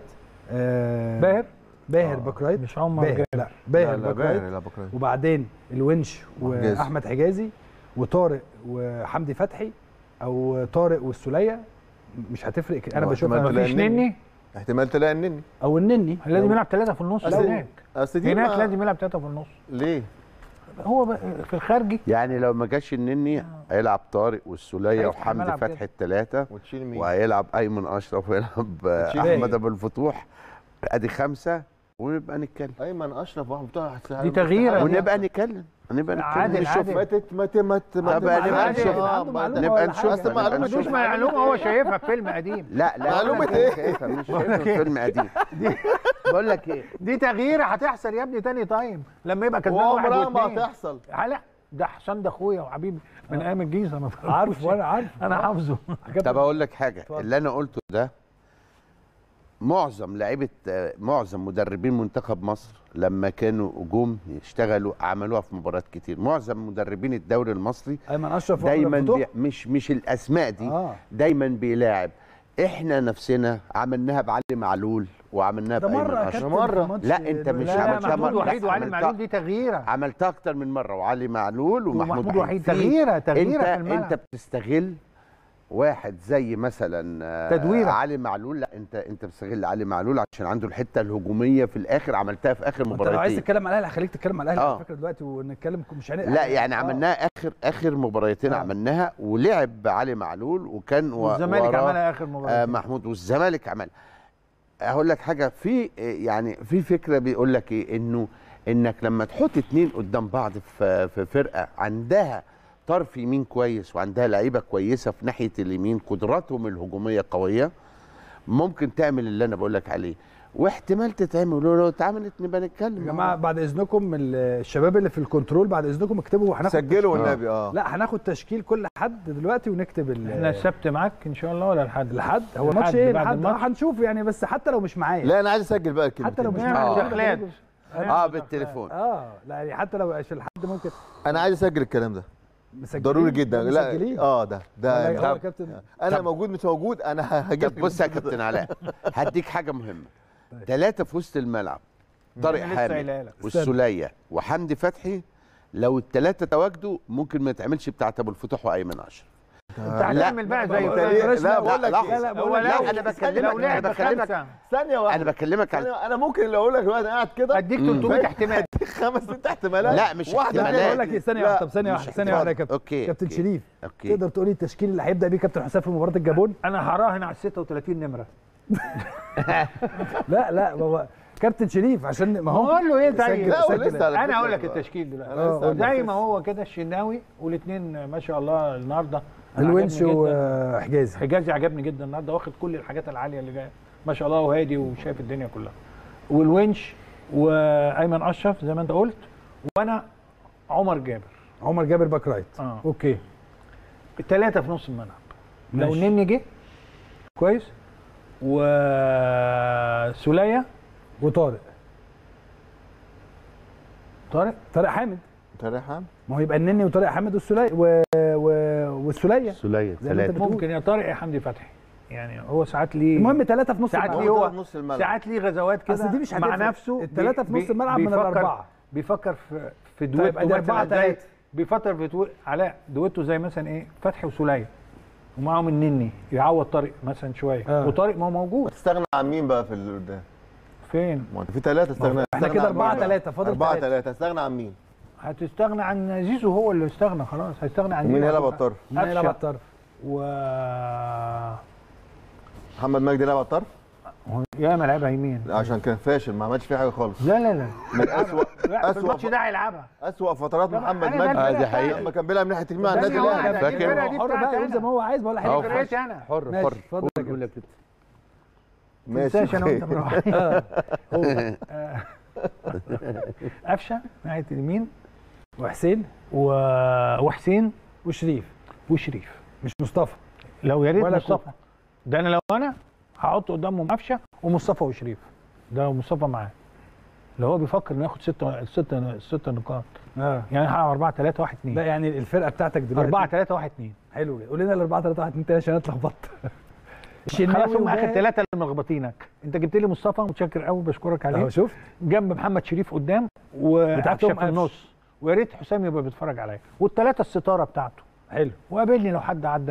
آه، باهر باهر آه. باك رايت مش عمر باهر جابر لا لا باهر لا باك رايت باهر لا بكره وبعدين الونش وحجازي. واحمد حجازي وطارق وحمدي فتحي او طارق والسوليه مش هتفرق ك- انا هو بشوفها احتمال مفيش تلاقي نني احتمال تلاقي النني او النني لازم لو- يلعب ثلاثه في النص أصل- هناك اصل دي هناك ما- لازم يلعب ثلاثه في النص ليه؟ هو بقى في الخارجي يعني لو ما جاش النني هيلعب طارق والسوليه هيفتح وحمدي الملعب فتحي الثلاثه وتشيل مين؟ وهيلعب ايمن اشرف ويلعب آه، وتشيل احمد مين؟ ابو الفتوح ادي خمسه ونبقى نتكلم ايمن اشرف واحد بتاع دي تغييرة. ونبقى نتكلم نبقى نتكلم عادل، نشوف عادل. ما تت ما ت ما ت ما طب نبقى تبعدش. نشوف. آه، عنده ما معلومة ده- نبقى ولا نشوف حاجة. أصل معلومة نبقى دي مش نشوف. معلومه هو شايفها في فيلم قديم لا لا معلومة أنا إيه؟ شايفها مش شايفها في فيلم قديم بقول لك ايه دي تغييره هتحصل يا ابني تاني تايم لما يبقى كسبان واحد وعمرها ما واثنين هتحصل لا ده حسام ده اخويا وحبيبي من ايام الجيزه ما عارف وانا عارف انا حافظه طب اقول لك حاجه اتفضل. اللي انا قلته ده معظم لعيبه آه، معظم مدربين منتخب مصر لما كانوا جم يشتغلوا عملوها في مباريات كتير معظم مدربين الدوري المصري ايمن اشرف وأحمد دايما فتوح. بي... مش مش الاسماء دي آه. دايما بيلاعب احنا نفسنا عملناها بعلي معلول وعملناها ده بايمن مره يا اشرف كابتن مرة. في ماتش لا، أنت مش لا لا عملتها محمود مرة. وحيد لا، وعلي عملتها. معلول دي تغييره عملتها اكتر من مره وعلي معلول ومحمود ومحمود وحيد في- تغييره تغييره انت في الملعب انت بتستغل واحد زي مثلا آه، تدويرة. علي معلول لا انت انت بتستغل علي معلول عشان عنده الحته الهجوميه في الاخر عملتها في اخر انت لو عايز مباراتين تتكلم على الاهلي هخليك تتكلم على الاهلي آه. على فكره دلوقتي ونتكلم مش هن... لا يعني آه. عملناها اخر اخر مباراتين آه. عملناها ولعب علي معلول وكان و- والزمالك وراه عملها اخر مباراه آه محمود والزمالك عمل هقول لك حاجه في يعني في فكره بيقول لك ايه انه انك لما تحط اتنين قدام بعض في في فرقه عندها طرف يمين كويس وعندها لعيبه كويسه في ناحيه اليمين قدراتهم الهجوميه قويه ممكن تعمل اللي انا بقول لك عليه واحتمال تتعمل ولو لو اتعملت نبقى نتكلم يا جماعه بعد اذنكم ال- الشباب اللي في الكنترول بعد اذنكم اكتبوا هناخد سجلوا تشكيل. والنبي اه لا هناخد تشكيل كل حد دلوقتي ونكتب ال- احنا السبت معاك ان شاء الله ولا الحد الحد هو الحد الماتش ايه بعد الحد الماتش. آه، هنشوف يعني بس حتى لو مش معايا لا انا عايز اسجل بقى الكلمتين حتى لو مش دي. نعمل معايا مداخلات. اه بالتليفون اه لا يعني حتى لو عشان الحد ممكن انا عايز اسجل الكلام ده مسجلين ضروري جدا لا مسجلين اه ده والله ده آه، طب. كابتن انا طب. موجود مش موجود انا هجيب طب بص يا كابتن علاء هديك حاجه مهمه ثلاثه في وسط الملعب طارق أنا لسه حامد قايلها لك. والسوليه وحمدي فتحي لو الثلاثه تواجدوا ممكن ما تعملش بتاعت ابو الفتوح وايمن اشرف انت لا. هتعمل بقى زي أنت ليه؟ بلاش لا لا، بقول لك لحظة. إيه؟ لا، لا، هو بقول لك لو لا انا بكلمك لو انا لعب بكلمك خمسه ثانيه واحده انا بكلمك على ثانية، انا ممكن لو اقول لك دلوقتي قاعد كده اديك 300 احتمال خمس ست احتمالات لا، مش واحدة احتمالات. كده. بقول لك ايه ثانيه لا، واحده طب ثانيه مش واحده ثانيه واحده يا احتمال. كابتن اوكي كابتن أوكي. شريف اوكي تقدر تقول لي التشكيل اللي هيبدا بيه كابتن حسام في مباراه الجابون انا هراهن على 36 نمره لا لا هو كابتن شريف عشان ما هو قول له ايه سجل- طيب لا، هو سجل. لسه على انا فكرة هقول لك بقى. التشكيل دلوقتي آه، قول زي لي. ما هو كده الشناوي والاثنين ما شاء الله النهارده الونش عجبني جداً. وحجازي حجازي عجبني جدا النهارده واخد كل الحاجات العاليه اللي جايه ما شاء الله وهادي وشايف الدنيا كلها والونش وايمن اشرف زي ما انت قلت وانا عمر جابر عمر جابر باك رايت اه اوكي الثلاثه في نص الملعب لو ماشي. نني جه كويس وسوليه وطارق طارق طارق حامد طارق حامد ما هو يبقى النني وطارق حامد والسوليه و... و... والسوليه سوليه زي ما انت ثلاثه بتقول. ممكن يا طارق يا حمدي فتحي يعني هو ساعات ليه المهم ثلاثه في نص ساعات الملعب ليه هو في نص الملعب. ساعات ليه غزوات كده اصل دي مش مع هتفرق. نفسه التلاتة بي- في نص بي- الملعب من بيفكر- الأربعة. بيفكر في في طيب، دويتو أدي مثلا أربعة زي- تلاتة. بيفكر في دو... علاء دويتو زي مثلا ايه فتحي وسوليه ومعاهم النني يعوض طارق مثلا شويه آه. وطارق ما هو موجود تستغنى عن مين بقى في اللي قدام؟ فين ما انت في ثلاثة استغنى احنا استغنى كده عن أربعة مين بقى؟ ثلاثة، فاضل أربعة ثلاثة. ثلاثة استغنى عن مين؟ هتستغنى عن زيزو هو اللي استغنى خلاص هيستغنى عن مين زيزو. هيلعب على الطرف؟ مين هيلعب على الطرف و محمد مجدي يلعب على الطرف؟ يا ما لعبها يمين لا، عشان كان فاشل ما عملش فيه حاجة خالص لا لا لا من أسوأ لا في أسوأ الماتش ده هيلعبها أسوأ فترات طبعا محمد أنا ده مجدي آه، الفرقة دي حقيقة. بتاعتي. لما كان بيلعب ناحية اليمين مع ده النادي اللي هو الأهلي ده. فاكر؟ الفرقة دي حر بقى بتاعتي يقول زي ما هو عايز ولا أهو حاجه فرقتي انا حر ماشي، حر اتفضل يا قول لك ما تنساش انا وانت أوكي. مروح آه. قفشه ناحيه اليمين وحسين و... وحسين وشريف وشريف مش مصطفى لو يا ريت ولا مصطفى ده انا لو انا هحط قدامهم قفشه ومصطفى وشريف ده لو مصطفى معاه لو هو بيفكر انه ياخد ستة ستة ستة نقاط اه يعني هلعب 4 3 1 2 لا يعني الفرقه بتاعتك دلوقتي 4 3 1 2 حلو جدا قول لنا الاربعه 3 1 2 عشان انا اتلخبطت خلاص هم اخر وباقي- ثلاثه اللي ملخبطينك انت جبت لي مصطفى متشكر قوي بشكرك اهو عليه شفت جنب محمد شريف قدام وقفشه بتاعتهم في قفش. النص ويا ريت حسام يبقى بيتفرج عليا والثلاثه الستاره بتاعته حلو وقابلني لو حد عدى منك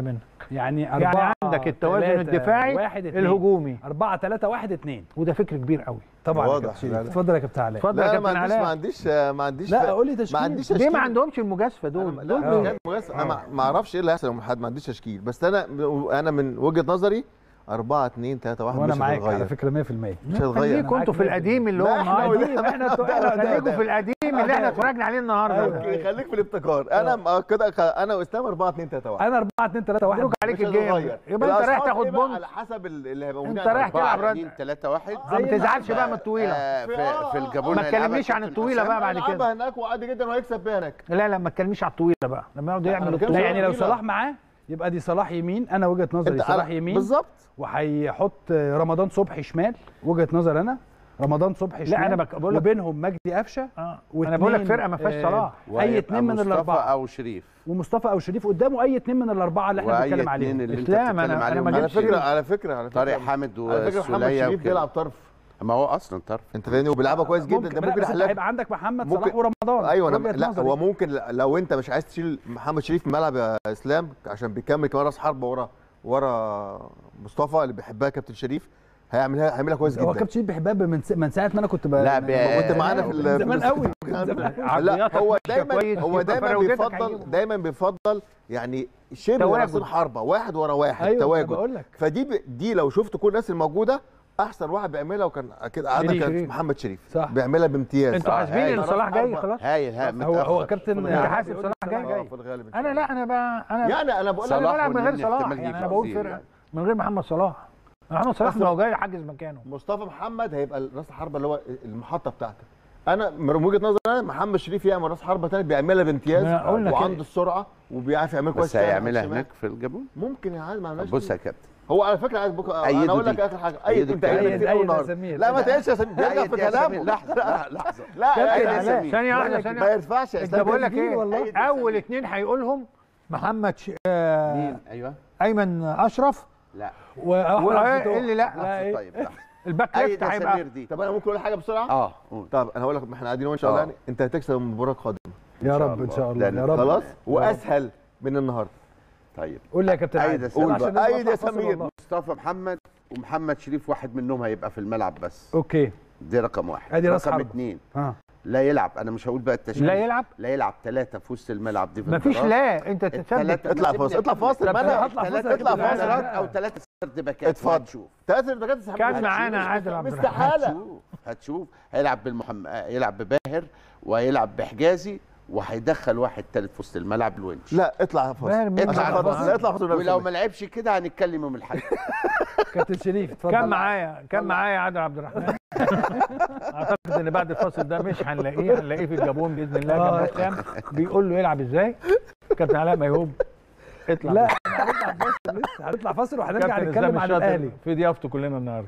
يعني أربعة يعني عندك التوازن تلاتة، الدفاعي واحد اتنين. الهجومي 4 3 1 2 وده فكر كبير قوي طبعا يا واضح. كابتن شريف. لا، لا. اتفضل يا كابتن علاء اتفضل يا لا انا ما كابتن عنديش ما علاء عنديش ما عنديش لا قول لي تشكيل ما عنديش ليه ما تشكيل. عندهمش المجازفه دول أنا- دول لا بي- مش مجاز- انا ما- ما اعرفش ايه اللي هيحصل يوم الاحد ما عنديش تشكيل بس انا انا من وجهه نظري 4 2 3 1 وانا مش معاك على هتتغير فكره 100% مش هتتغير خليكم انتوا في القديم اللي هو لا، احنا النهارده قلنا- احنا خليكم في القديم اللي احنا اتفرجنا عليه النهارده أوكي، خليك في الابتكار انا م- كده خ- انا واسلام 4 2 3 1 انا 4 2 3 1 مبروك عليك مش الجيم هتتغير. يبقى انت رايح الأشخاص تاخد إيه بقى بونت على حسب ال- اللي هيبقى موجودين انت رايح عندك. تلعب 4 رد 2 3 1 ما تزعلش بقى من الطويله آه، في, في الجابون ما هيلعبها تكلمنيش عن كابتن الطويله حسام. بقى بعد كده هيلعبها هناك وعادي جدا وهيكسب بيها هناك لا لا ما تكلمنيش على الطويله بقى لما يقعدوا أنا يعملوا بتكلم لا الطويله يعني لو طويلة. صلاح معاه يبقى دي صلاح يمين انا وجهه نظري انت صلاح على- يمين بالظبط وهيحط رمضان صبحي شمال وجهه نظر انا رمضان صبحي شمال انا بك- بقول لك- وبينهم مجدي قفشه اه واتنين، انا بقول لك فرقه ما فيهاش آه، صلاح اي وهيبقى اتنين من مصطفى الاربعه او شريف ومصطفى او شريف قدامه اي اتنين من الاربعه اللي احنا واي بنتكلم اتنين عليهم اللي انت إسلام، بتتكلم أنا- أنا عليهم ما على جبتش فكره على فكره على فكره طارق حامد على فكره محمد وسوليه شريف وكده. بيلعب طرف ما هو اصلا طرف انت فاهمني وبيلعبها كويس جدا ده لا، ممكن بس انت يحلها هيبقى عندك محمد ممكن- صلاح ورمضان ايوه انا وجهة لا نظري. هو ممكن لو انت مش عايز تشيل محمد شريف في الملعب يا اسلام عشان بيكمل كمان راس حربه ورا ورا مصطفى اللي بيحبها كابتن شريف هيعملها هيعملها كويس هو جدا كابتن شريف بيحبها من س- من ساعه ما انا كنت ب... لا، ب- ب- وانت معانا في من ال- زمان في قوي لا عقلياتك هو ماشية دايما كويس، هو يبقى دايما فراودتك بيفضل هيجيبوا. دايما بيفضل يعني شبه تواجد. راسين حربه واحد ورا واحد ايوه تواجد بقول لك فدي ب... دي لو شفت كل الناس الموجوده احسن واحد بيعملها وكان اكيد قعدنا شريف. كان محمد شريف صح. بيعملها بامتياز انتوا آه، حاسبين هايل. ان صلاح جاي خلاص هايل هايل هو هو متأخر. كابتن انت حاسب بيقول صلاح صلاح جاي؟ آه، في الغالب إن شاء انا الله. لا انا بقى انا يعني انا بقول انا لك بلعب من غير والنني صلاح احتمال يعني يجي انا بقول كتير فرقه يعني. من غير محمد صلاح محمد صلاح بس- لو جاي حاجز مكانه مصطفى محمد هيبقى راس الحربه اللي هو المحطه بتاعتك انا من وجهه نظري انا محمد شريف يعمل راس حربه ثاني بيعملها بامتياز ما قلنا كده. وعنده السرعه وبيعرف يعمل كويس بس فعلا على هيعملها الشمال. هناك في الجابون ممكن يا عادي ما عملناش بص يا كابتن هو على فكره عايز بكره أيدوا انا اقول لك دي. اخر حاجه اي أيدوا انت الكلام. قايل كتير أيد- أوي أيد يا النهارده سمير. لا ما تقلش يا سمير بيرجع أيد في يا سمير. كلامه لحظه لا لحظه لا كابتن أيد يا علاء. سمير. ثانيه واحده ما ثانيه ينفعش يا ده اسلام بقول لك كبير ايه والله. أيد يا اول سمير. اتنين هيقولهم محمد ش... آه مين ايوه ايمن اشرف لا واحمد وإيه فتوح. اللي لا لا ايه طيب لحظه الباك ايد ليفت يا هيبقى سمير دي طب انا ممكن اقول حاجه بسرعه اه قول. طب انا هقول لك احنا قاعدين ان شاء الله آه. يعني انت هتكسب المباراه القادمه يا إن شاء رب ان الله. شاء الله لأن يا رب خلاص واسهل من النهارده طيب قول لي يا كابتن أيد عادل. يا سمير. عشان قول بقى. نطلع أيد يا فاصل سمير. والله. مصطفى محمد ومحمد شريف واحد منهم هيبقى في الملعب بس اوكي دي رقم واحد أدي راس رقم حربة. اثنين اه لا يلعب انا مش هقول بقى التشكيل لا يلعب لا يلعب ثلاثه في وسط الملعب دي في مفيش الانفراد. لا انت تثبت التلاتة- اطلع سيبني فاصل اطلع أكمل. فاصل طب مالك هطلع ثلاثة فاصل. اطلع لا، لا، فاصل. لا. انفراد او ثلاثه سرد باكات اتفضل. وهتشوف ثلاث دقائق تسحب كان هتشوف. معانا عادل عبد الرحمن استحاله هتشوف هتشوف هيلعب بالمحم... يلعب بباهر وهيلعب بحجازي وهيدخل واحد ثالث في وسط الملعب الونش لا اطلع فاصل باهر مين؟ اطلع اطلع فاصل لا اطلع فاصل ولو ما لعبش كده هنتكلم يوم الاحد كابتن شريف اتفضل كان معايا كان معايا عادل عبد الرحمن اعتقد ان بعد الفاصل ده مش هنلاقيه هنلاقيه في الجابون باذن الله آه. جنب حسام بيقول له يلعب ازاي كابتن علاء ميهوب اطلع لا هنطلع فاصل لسه هنطلع فاصل وهنرجع كابتن نتكلم اسلام عن الشاطر الاهلي في ضيافته كلنا النهارده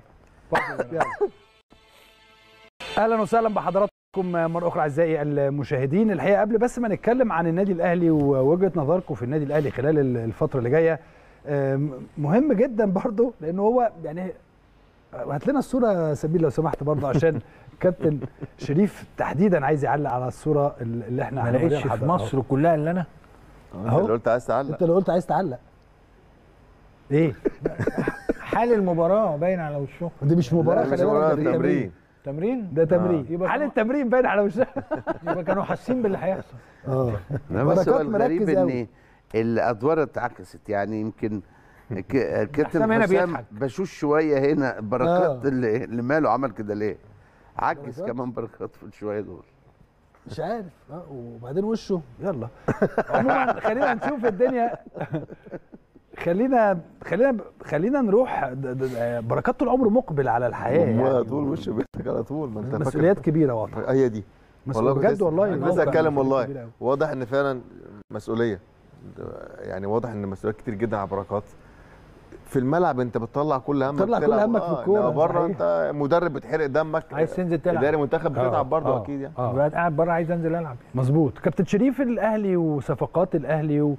اهلا وسهلا بحضراتكم مره اخرى اعزائي المشاهدين الحقيقه قبل بس ما نتكلم عن النادي الاهلي ووجهه نظركم في النادي الاهلي خلال ال- الفتره اللي جايه آم، مهم جدا برضو لان هو يعني هات لنا الصوره سبيل لو سمحت برضو عشان كابتن شريف تحديدا عايز يعلق على الصوره اللي احنا ما هنوريها لقيتش في لحضراتكم. مصر كلها الا انا انت أهو. اللي قلت عايز تعلق انت اللي قلت عايز تعلق ايه حال المباراه باين على وشه دي مش مباراه لا، مش خلي بالك، مباراة، ده تمرين تمرين ده تمرين يبقى حال كمان- التمرين باين على وشها يبقى كانوا حاسين باللي هيحصل اه لا، بس هو بركات الغريب مركز قوي. ان الادوار اتعكست يعني يمكن ك- كابتن حسام هنا حسام بيضحك. بشوش شويه هنا بركات آه. اللي, اللي ماله عمل كده ليه عجز بركات؟ كمان بركات في الشويه دول مش عارف اه وبعدين وشه يلا عموما خلينا نشوف الدنيا خلينا خلينا خلينا نروح د- د- بركات طول عمره مقبل على الحياه يعني يعني طول وشه بيضحك على طول ما انت فاكر مسؤوليات كبيره واضحه هي دي مسؤول كنت بجد لسه- والله كنت لسه موقع اتكلم مسؤولية والله كبيرة أوي. واضح ان فعلا مسؤوليه يعني واضح ان مسؤوليات كتير جدا على بركات في الملعب انت بتطلع كل همك بتطلع كل بتلعب. همك في آه، الكورة، إنما بره صحيح. انت مدرب بتحرق دمك عايز تنزل تلعب اداري منتخب آه، بتتعب برضه آه، اكيد يعني اه يبقى قاعد بره عايز انزل العب مظبوط كابتن شريف الاهلي وصفقات الاهلي و...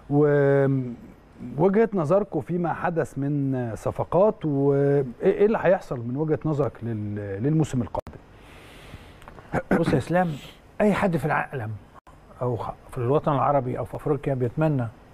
ووجهه نظركم فيما حدث من صفقات وايه إيه اللي هيحصل من وجهه نظرك لل... للموسم القادم بص يا اسلام اي حد في العالم او خ- في الوطن العربي او في افريقيا بيتمنى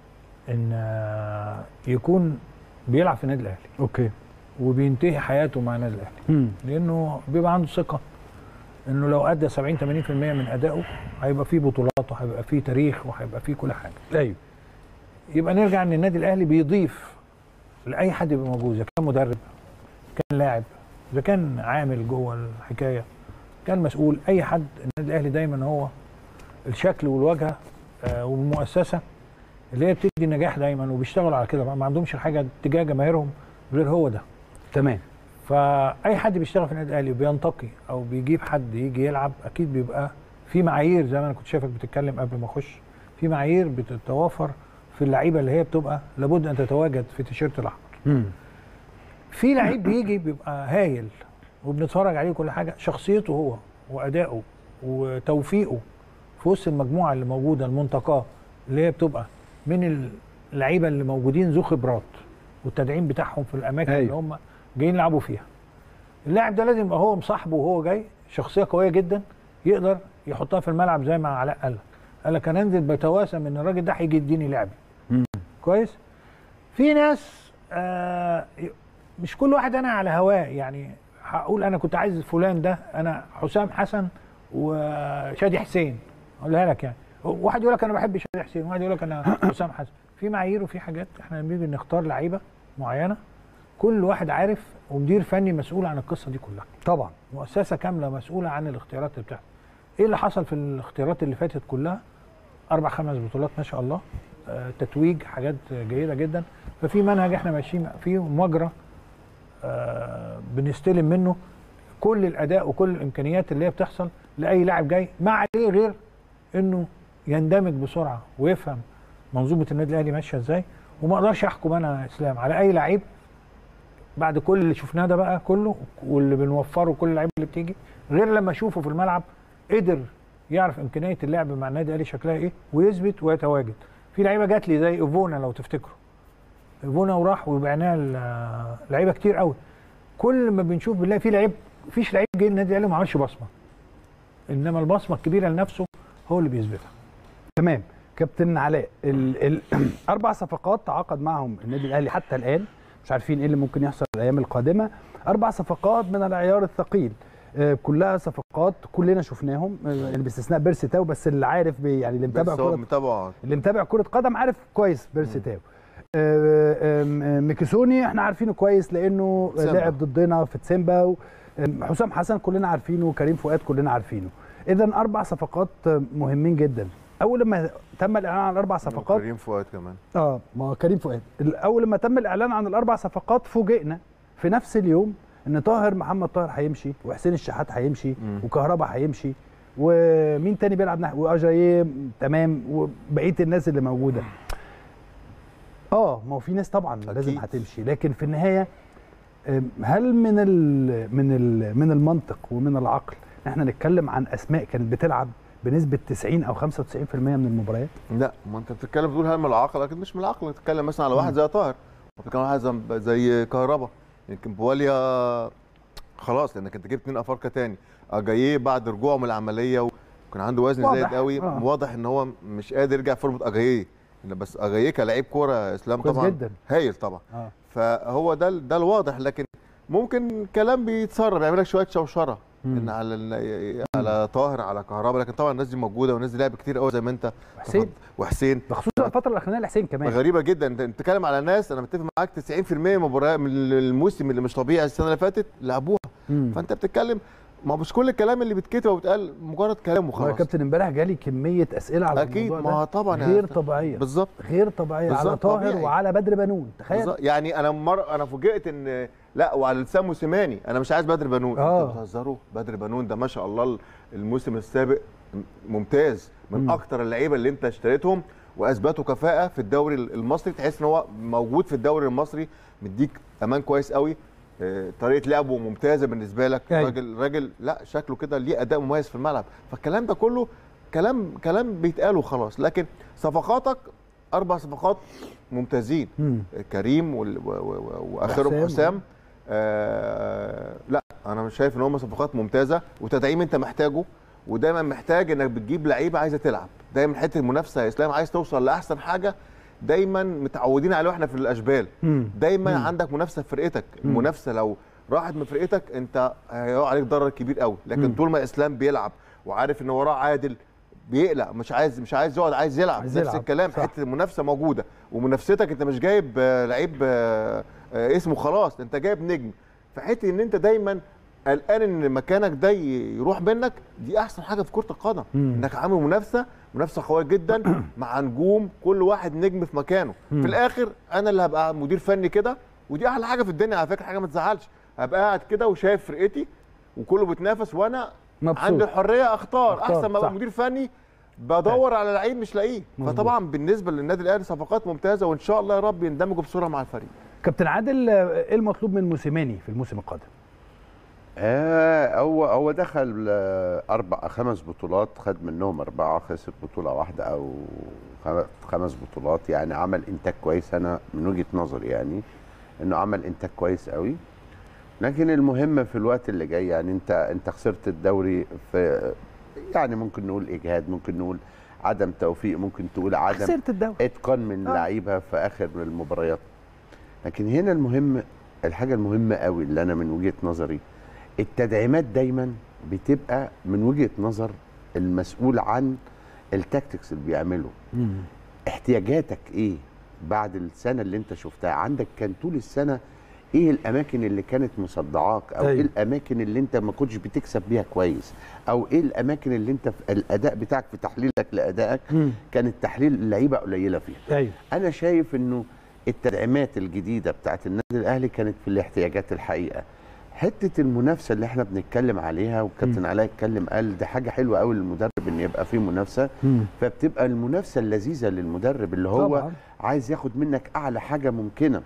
ان آه، يكون بيلعب في النادي الاهلي اوكي وبينتهي حياته مع النادي الاهلي مم. لانه بيبقى عنده ثقه انه لو ادى 70 80% من ادائه هيبقى فيه بطولات وهيبقى فيه تاريخ وهيبقى فيه كل حاجه ايوه يبقى نرجع ان النادي الاهلي بيضيف لاي حد يبقى موجود اذا كان مدرب كان لاعب اذا كان عامل جوه الحكايه كان مسؤول اي حد النادي الاهلي دايما هو الشكل والواجهه آه، والمؤسسه اللي هي بتدي النجاح دايما وبيشتغلوا على كده بقى، ما عندهمش حاجه تجاه جماهيرهم غير هو ده تمام فاي حد بيشتغل في النادي الاهلي وبينتقي او بيجيب حد يجي يلعب اكيد بيبقى في معايير زي ما انا كنت شايفك بتتكلم قبل ما اخش في معايير بتتوافر في اللعيبه اللي هي بتبقى لابد ان تتواجد في تيشيرت الاحمر مم. في لعيب بيجي بيبقى هايل وبنتفرج عليه كل حاجه شخصيته هو وادائه وتوفيقه في وسط المجموعه اللي موجوده المنتقاه اللي هي بتبقى من اللعيبه اللي موجودين ذو خبرات والتدعيم بتاعهم في الاماكن أيوة. اللي هم جايين يلعبوا فيها اللاعب ده لازم يبقى هو مصاحبه وهو جاي شخصيه قويه جدا يقدر يحطها في الملعب زي ما علاء قال لك قال لك انا انزل بتواسم ان الراجل ده هيجي يديني لعبي مم. كويس في ناس آه مش كل واحد انا على هواه يعني هقول انا كنت عايز فلان ده انا حسام حسن وشادي حسين اقولها لك يعني واحد يقول لك انا بحب شادي حسين واحد يقول لك انا حسام حسن في معايير وفي حاجات احنا لما بنيجي نختار لعيبه معينه كل واحد عارف ومدير فني مسؤول عن القصه دي كلها طبعا مؤسسه كامله مسؤوله عن الاختيارات بتاعتها ايه اللي حصل في الاختيارات اللي فاتت كلها اربع خمس بطولات ما شاء الله آه، تتويج حاجات جيده جدا ففي منهج احنا ماشيين فيه مجرى آه، بنستلم منه كل الاداء وكل الامكانيات اللي هي بتحصل لاي لاعب جاي ما عليه غير انه يندمج بسرعه ويفهم منظومه النادي الاهلي ماشيه ازاي وما اقدرش احكم انا يا اسلام على اي لعيب بعد كل اللي شفناه ده بقى كله واللي بنوفره كل اللعيبه اللي بتيجي غير لما اشوفه في الملعب قدر يعرف امكانيه اللعب مع النادي الاهلي شكلها ايه ويثبت ويتواجد في لعيبه جات لي زي ايفونا لو تفتكروا ايفونا وراح وبعناه ل- لعيبه كتير قوي كل ما بنشوف بنلاقي في لعيب فيش لعيب جه النادي الاهلي وما عملش بصمه انما البصمه الكبيره لنفسه هو اللي بيثبتها تمام كابتن علاء ال ال اربع صفقات تعاقد معهم النادي الاهلي حتى الان مش عارفين ايه اللي ممكن يحصل الايام القادمه اربع صفقات من العيار الثقيل آه، كلها صفقات كلنا شفناهم آه، يعني باستثناء بيرسي تاو بس اللي عارف بي يعني اللي متابع بس هو كره متابعه اللي متابع كره قدم عارف كويس بيرسي تاو آه، آم، آم، ميكيسوني احنا عارفينه كويس لانه تسيمبا. لعب ضدنا في تسيمبا و- آم، حسام حسن كلنا عارفينه كريم فؤاد كلنا عارفينه اذا اربع صفقات آه، مهمين جدا اول لما تم الاعلان عن الاربع صفقات كريم فؤاد كمان اه ما هو كريم فؤاد اول لما تم الاعلان عن الاربع صفقات فوجئنا في نفس اليوم ان طاهر محمد طاهر هيمشي وحسين الشحات هيمشي مم. وكهربا هيمشي ومين تاني بيلعب ناحيه واجاييه تمام وبقيه الناس اللي موجوده اه ما هو في ناس طبعا أكيد. لازم هتمشي لكن في النهايه أم، هل من ال من ال من المنطق ومن العقل ان احنا نتكلم عن اسماء كانت بتلعب بنسبه 90 او 95% من المباريات لا ما انت بتتكلم بتقول هل من العقل اكيد مش من العقل تتكلم مثلا على واحد زي طاهر بتتكلم على واحد زي- زي كهربا يمكن بواليا خلاص لانك انت جبت اتنين افارقه تاني اجاييه بعد رجوعه من العمليه وكان عنده وزن واضح. زايد قوي آه. واضح ان هو مش قادر يرجع فورمه اجاييه بس اجاييه كلاعب كوره يا اسلام كويس طبعا جدا. هايل طبعا اه فهو ده ال- ده الواضح لكن ممكن كلام بيتسرب يعمل لك شويه شوشره مم. ان على ال- على طاهر على كهربا لكن طبعا الناس دي موجوده والناس دي لعب كتير قوي زي ما انت حسين تفضل. وحسين بخصوص الفتره الاخرانيه لحسين كمان غريبه جدا انت انت بتتكلم على ناس انا متفق معاك 90% من مباريات من الموسم اللي مش طبيعي السنه اللي فاتت لعبوها مم. فانت بتتكلم ما هو مش كل الكلام اللي بيتكتب وبيتقال مجرد كلام والله يا وخلاص كابتن امبارح جالي كميه اسئله على اكيد الموضوع ما ده طبعا يا غير أستاذ. طبيعيه بالظبط غير طبيعيه على بالظبط، طاهر طبيعي. وعلى بدر بنون تخيل بالظبط. يعني انا مره انا فوجئت ان لا وعلى لسان موسيماني انا مش عايز بدر بنون آه. انتوا بتهزروا بدر بنون ده ما شاء الله الموسم السابق ممتاز من مم. اكتر اللعيبه اللي انت اشتريتهم واثبتوا كفاءه في الدوري المصري تحس ان هو موجود في الدوري المصري مديك امان كويس قوي آه، طريقه لعبه ممتازه بالنسبه لك أيوة. راجل راجل لا شكله كده ليه اداء مميز في الملعب فالكلام ده كله كلام كلام بيتقال وخلاص لكن صفقاتك اربع صفقات ممتازين مم. كريم وال- و- و- و- واخرهم وحسام. حسام آه لا انا مش شايف ان هم صفقات ممتازه وتدعيم انت محتاجه ودايما محتاج انك بتجيب لعيبه عايزه تلعب دايما حته المنافسه يا اسلام عايز توصل لاحسن حاجه دايما متعودين عليه واحنا في الاشبال مم. دايما مم. عندك منافسه في فرقتك مم. المنافسه لو راحت من فرقتك انت هيقع عليك ضرر كبير قوي لكن مم. طول ما اسلام بيلعب وعارف ان وراه عادل بيقلق مش عايز مش عايز يقعد عايز يلعب عايز نفس يلعب، الكلام صح. حته المنافسه موجوده ومنافستك انت مش جايب آه، لعيب آه، آه، اسمه خلاص انت جايب نجم فحته ان انت دايما قلقان ان مكانك ده ي- يروح منك دي احسن حاجه في كره القدم مم. انك عامل منافسه منافسه قويه جدا مع نجوم كل واحد نجم في مكانه مم. في الاخر انا اللي هبقى مدير فني كده ودي احلى حاجه في الدنيا على فكره حاجه ما تزعلش هبقى قاعد كده وشايف فرقتي وكله بيتنافس وانا مبسوط. عندي الحريه اختار, اختار، احسن ما صح. ابقى مدير فني بدور على لعيب مش لاقيه مظبوط. فطبعا بالنسبه للنادي الاهلي صفقات ممتازه وان شاء الله يا رب يندمجوا بسرعه مع الفريق كابتن عادل آه، ايه المطلوب من موسيماني في الموسم القادم؟ آه هو هو دخل آه، اربع خمس بطولات خد منهم اربعه خسر بطوله واحده او خم- خمس بطولات يعني عمل انتاج كويس انا من وجهه نظري يعني انه عمل انتاج كويس قوي لكن المهم في الوقت اللي جاي يعني انت انت خسرت الدوري في يعني ممكن نقول اجهاد ممكن نقول عدم توفيق ممكن تقول عدم خسرت الدوري اتقان من آه. لعيبه في اخر المباريات لكن هنا المهم الحاجه المهمه قوي اللي انا من وجهه نظري التدعيمات دايما بتبقى من وجهه نظر المسؤول عن التاكتكس اللي بيعمله احتياجاتك ايه بعد السنه اللي انت شفتها عندك كان طول السنه ايه الاماكن اللي كانت مصدعاك او أيوة. ايه الاماكن اللي انت ما كنتش بتكسب بيها كويس او ايه الاماكن اللي انت في الاداء بتاعك في تحليلك لادائك مم. كانت تحليل اللعيبه قليله فيها ايوه انا شايف انه التدعيمات الجديده بتاعت النادي الاهلي كانت في الاحتياجات الحقيقه حته المنافسه اللي احنا بنتكلم عليها وكابتن علاء اتكلم قال دي حاجه حلوه قوي للمدرب ان يبقى فيه منافسه مم. فبتبقى المنافسه اللذيذه للمدرب اللي هو طبعاً. طبعا. عايز ياخد منك اعلى حاجه ممكنه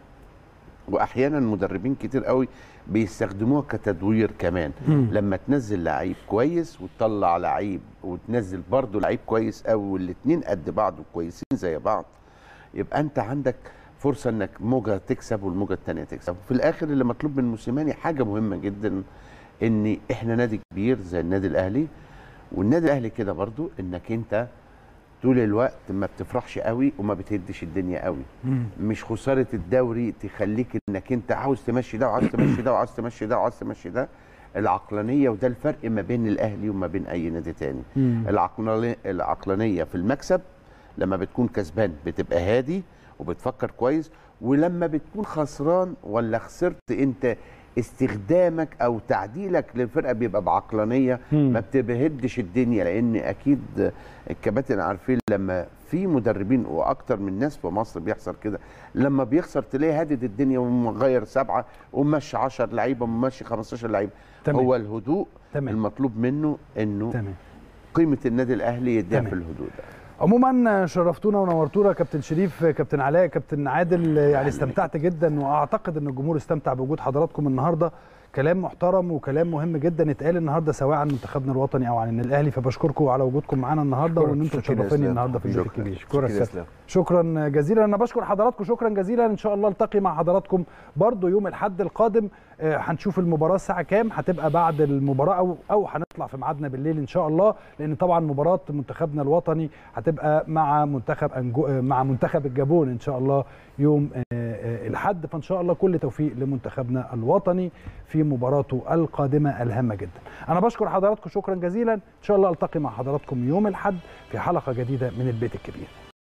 واحيانا مدربين كتير قوي بيستخدموها كتدوير كمان مم. لما تنزل لعيب كويس وتطلع لعيب وتنزل برضه لعيب كويس قوي والاثنين قد بعض وكويسين زي بعض يبقى انت عندك فرصه انك موجه تكسب والموجه الثانيه تكسب في الاخر اللي مطلوب من موسيماني حاجه مهمه جدا ان احنا نادي كبير زي النادي الاهلي والنادي الاهلي كده برضو انك انت طول الوقت ما بتفرحش قوي وما بتهدش الدنيا قوي مم. مش خساره الدوري تخليك انك انت عاوز تمشي ده وعاوز تمشي ده وعاوز تمشي ده وعاوز تمشي ده العقلانيه وده الفرق ما بين الاهلي وما بين اي نادي تاني مم. العقلانيه العقلانيه في المكسب لما بتكون كسبان بتبقى هادي وبتفكر كويس ولما بتكون خسران ولا خسرت انت استخدامك او تعديلك للفرقه بيبقى بعقلانيه مم. ما بتبهدش الدنيا لان اكيد الكباتن عارفين لما في مدربين واكتر من ناس في مصر بيحصل كده لما بيخسر تلاقيه هدد الدنيا ومغير سبعه ومشي 10 لعيبه ومشي 15 لعيبه تمام. هو الهدوء تمام. المطلوب منه انه تمام قيمه النادي الاهلي يديها تمام. في الهدوء ده عموما شرفتونا ونورتونا كابتن شريف كابتن علاء كابتن عادل يعني استمتعت جدا واعتقد ان الجمهور استمتع بوجود حضراتكم النهارده كلام محترم وكلام مهم جدا اتقال النهارده سواء عن منتخبنا الوطني او عن النادي الاهلي فبشكركم على وجودكم معانا النهارده شكراً. وان انتم شكراً يا تشرفوني إسلام. النهارده في البيت شكراً. الكبير شكراً يا كابتن. إسلام. شكرا جزيلا انا بشكر حضراتكم شكرا جزيلا ان شاء الله التقي مع حضراتكم برضو يوم الاحد القادم آه، هنشوف المباراه الساعه كام هتبقى بعد المباراه او او هنطلع في ميعادنا بالليل ان شاء الله لان طبعا مباراه منتخبنا الوطني هتبقى مع منتخب أنجو آه، مع منتخب الجابون ان شاء الله يوم آه، آه، الاحد فان شاء الله كل توفيق لمنتخبنا الوطني في مباراته القادمه الهامه جدا انا بشكر حضراتكم شكرا جزيلا ان شاء الله التقي مع حضراتكم يوم الاحد في حلقه جديده من البيت الكبير